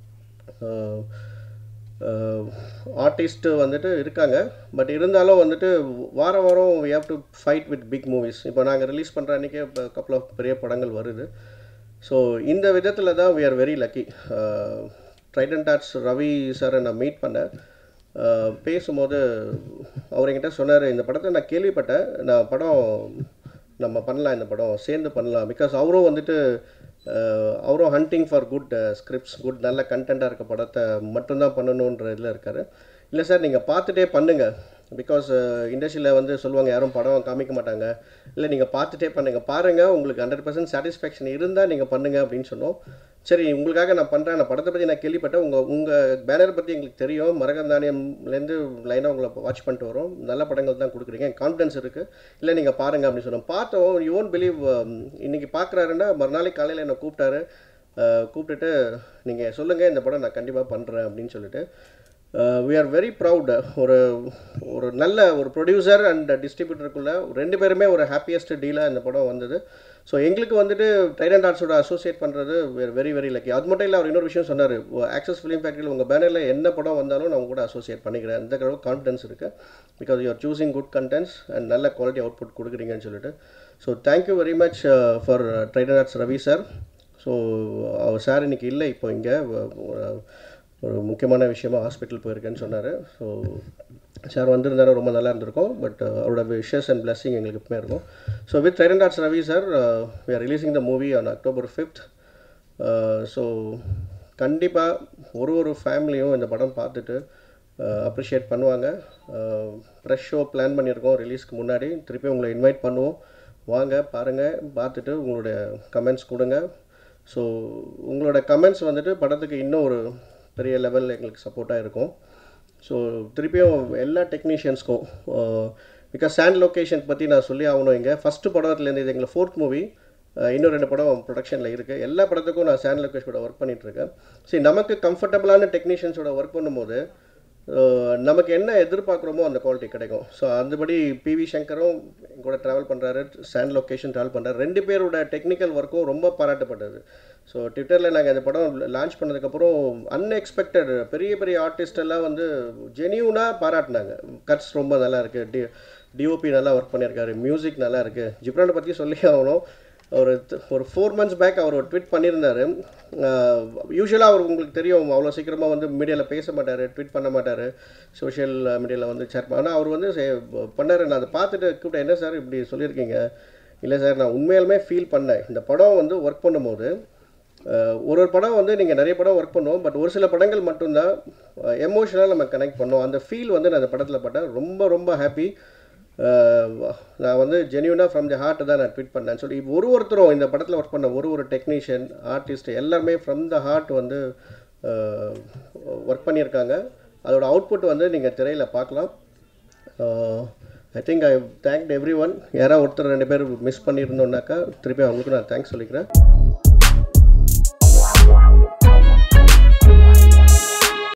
ஆர்டிஸ்ட்டு வந்துட்டு இருக்காங்க பட் இருந்தாலும் வந்துட்டு வாரம் வாரம் we have to fight with big movies இப்போ நாங்கள் ரிலீஸ் பண்ணுற அன்றைக்கே இப்போ கப்பல் ஆஃப் பெரிய படங்கள் வருது ஸோ இந்த விதத்தில் தான் we are very lucky Trident dots Ravi சாரை நான் மீட் பண்ணேன் அஹ், பேசும்போது அவர் என்கிட்ட சொன்னார் இந்த படத்தை நான் கேள்விப்பட்டேன் நான் படம் நம்ம பண்ணலாம் இந்த படம் சேர்ந்து பண்ணலாம் பிகாஸ் அவரும் வந்துட்டு அஹ், அவரும் hunting for good scripts good நல்ல கண்டென்ட்டாக இருக்க படத்தை மட்டும்தான் பண்ணணுன்ற இதில் இருக்கார் இல்லை சார் நீங்கள் பார்த்துட்டே பண்ணுங்கள் பிகாஸ் இண்டஸ்ட்ரியில் வந்து சொல்லுவாங்க யாரும் படம் காமிக்க மாட்டாங்க இல்லை நீங்கள் பார்த்துட்டே பண்ணுங்க பாருங்கள் உங்களுக்கு ஹண்ட்ரட் பர்சன்ட் சாட்டிஸ்ஃபேக்ஷன் இருந்தால் நீங்கள் பண்ணுங்க அப்படின்னு சொன்னோம் சரி உங்களுக்காக நான் பண்ணுறேன் நான் படத்தை பற்றி நான் கேள்விப்பட்டேன் உங்கள் உங்கள் பேனர் பற்றி எங்களுக்கு தெரியும் மரகந்தானியம்லேருந்து லைனாக உங்களை வாட்ச் பண்ணிட்டு வரோம் நல்ல படங்கள் தான் கொடுக்குறீங்க கான்ஃபிடன்ஸ் இருக்குது இல்லை நீங்கள் பாருங்கள் அப்படின்னு சொன்னோம் பார்த்தோம் யூ ஓன்ட் பிலீவ் இன்னைக்கு பார்க்குறாருன்னா மறுநாளைக்கு காலையில் என்னை கூப்பிட்டாரு அஹ், கூப்பிட்டுட்டு நீங்கள் சொல்லுங்கள் இந்த படம் நான் கண்டிப்பாக பண்ணுறேன் அப்படின்னு சொல்லிட்டு வி ஆர் வெரி ப்ரவுட் ஒரு ஒரு நல்ல ஒரு ப்ரொடியூசர் அண்ட் டிஸ்ட்ரிபியூட்டருக்குள்ள ரெண்டு பேருமே ஒரு ஹாப்பியஸ்ட் டீலாக இந்த படம் வந்தது ஸோ எங்களுக்கு வந்துட்டு டைடன் ஆர்ட்ஸோட அசோசியேட் பண்ணுறது வேர் வெரி வெரி லக்கி அது மட்டும் இல்லை அவர் இன்னொரு விஷயம் சொன்னார் ஆக்சஸ் ஃபிலிம் ஃபேக்ட்ரியில் உங்கள் பேனரில் என்ன படம் வந்தாலும் நான் உங்க கூட அசோசியேட் பண்ணிக்கிறேன் இந்த அளவு கான்ஃபிடன்ஸ் இருக்குது because you are choosing good contents and நல்ல குவாலிட்டி அவுட்புட் கொடுக்குறீங்கன்னு சொல்லிட்டு so thank you very much for Trident Arts Ravi sir so அவர் சார் இன்னைக்கு இல்லை இப்போ இங்கே ஒரு முக்கியமான விஷயமா ஹாஸ்பிட்டல் போயிருக்கேன்னு சொன்னார் ஸோ சார் வந்திருந்தாரு ரொம்ப நல்லா இருந்திருக்கும் பட் அவரோட விஷஸ் அண்ட் பிளெஸிங் எங்களுக்கு எப்பவுமே இருக்கும் so with Trident dots Ravi sir we are releasing the movie on October fifth so கண்டிப்பாக ஒரு ஒரு ஃபேமிலியும் இந்த படம் பார்த்துட்டு அப்ரிஷியேட் பண்ணுவாங்க ப்ரெஷ் ஷோ பிளான் பண்ணியிருக்கோம் ரிலீஸ்க்கு முன்னாடி திருப்பி உங்களை இன்வைட் பண்ணுவோம் வாங்க பாருங்கள் பார்த்துட்டு உங்களுடைய கமெண்ட்ஸ் கொடுங்க ஸோ உங்களோட கமெண்ட்ஸ் வந்துட்டு படத்துக்கு இன்னும் ஒரு பெரிய லெவலில் எங்களுக்கு சப்போர்ட்டாக இருக்கும் ஸோ திருப்பியும் எல்லா டெக்னீஷியன்ஸ்க்கும் பிகாஸ் சாண்ட் லொக்கேஷன் பற்றி நான் சொல்லி ஆகணும் இங்கே ஃபஸ்ட்டு படத்துலேருந்து இது எங்களை ஃபோர்த் மூவி இன்னும் ரெண்டு படம் ப்ரொடக்ஷனில் இருக்குது எல்லா படத்துக்கும் நான் சாண்ட் லொக்கேஷனோட ஒர்க் பண்ணிகிட்ருக்கேன் சரி நமக்கு கம்ஃபர்டபுளான டெக்னீஷியன்ஸோட ஒர்க் பண்ணும்போது அஹ் நமக்கு என்ன எதிர்பார்க்குறோமோ அந்த குவாலிட்டி கிடைக்கும் ஸோ அந்தபடி பிவி சங்கரும் என் கூட ட்ராவல் பண்ணுறாரு ஸ்டாண்ட் லொக்கேஷன் ட்ராவல் பண்ணுறாரு ரெண்டு பேரோட டெக்னிக்கல் ஒர்க்கும் ரொம்ப பாராட்டப்பட்டது ஸோ ட்விட்டரில் நாங்கள் இந்த படம் லான்ச் பண்ணதுக்கப்புறம் அன்எக்ஸ்பெக்டட் பெரிய பெரிய ஆர்டிஸ்ட் எல்லாம் வந்து ஜெனியூனாக பாராட்டினாங்க கட்ஸ் ரொம்ப நல்லா இருக்குது டி டிஓபி நல்லா ஒர்க் பண்ணியிருக்காரு மியூசிக் நல்லா இருக்குது ஜிப்ரானை பற்றி சொல்லி ஆகணும் ஒரு th- ஒரு ஃபோர் மந்த்ஸ் பேக் அவர் ஒரு ட்வீட் பண்ணியிருந்தார் யூஸ்வலாக அவர் உங்களுக்கு தெரியும் அவ்வளோ சீக்கிரமாக வந்து மீடியாவில் பேச மாட்டார் ட்வீட் பண்ண மாட்டார் சோஷியல் மீடியாவில் வந்து சேர் ஆனால் அவர் வந்து பண்ணார் நான் அதை பார்த்துட்டு கூப்பிட்டேன் என்ன சார் இப்படி சொல்லியிருக்கீங்க இல்லை சார் நான் உண்மையாலுமே ஃபீல் பண்ணேன் இந்த படம் வந்து ஒர்க் பண்ணும்போது அஹ், ஒரு ஒரு படம் வந்து நீங்கள் நிறைய படம் ஒர்க் பண்ணுவோம் பட் ஒரு சில படங்கள் மட்டும்தான் எமோஷனலாக நம்ம கனெக்ட் பண்ணோம் அந்த ஃபீல் வந்து நான் அந்த படத்தில் பட்டேன் ரொம்ப ரொம்ப ஹாப்பி நான் வந்து ஜென்யூனாக ஃப்ரம் தி ஹார்ட் தான் நான் ட்வீட் பண்ணேன் சொல்லி ஒரு ஒருத்தரும் இந்த படத்தில் ஒர்க் பண்ண ஒரு ஒரு டெக்னீஷியன் ஆர்டிஸ்ட் எல்லாருமே ஃப்ரம் த ஹார்ட் வந்து ஒர்க் பண்ணியிருக்காங்க அதோட அவுட்புட் வந்து நீங்கள் திரையில் பார்க்கலாம் I think I thanked everyone யாராவது ஒருத்தர் ரெண்டு பேர் மிஸ் பண்ணியிருந்தோன்னாக்கா திருப்பி அவங்களுக்கு நான் தேங்க்ஸ் சொல்லிக்கிறேன்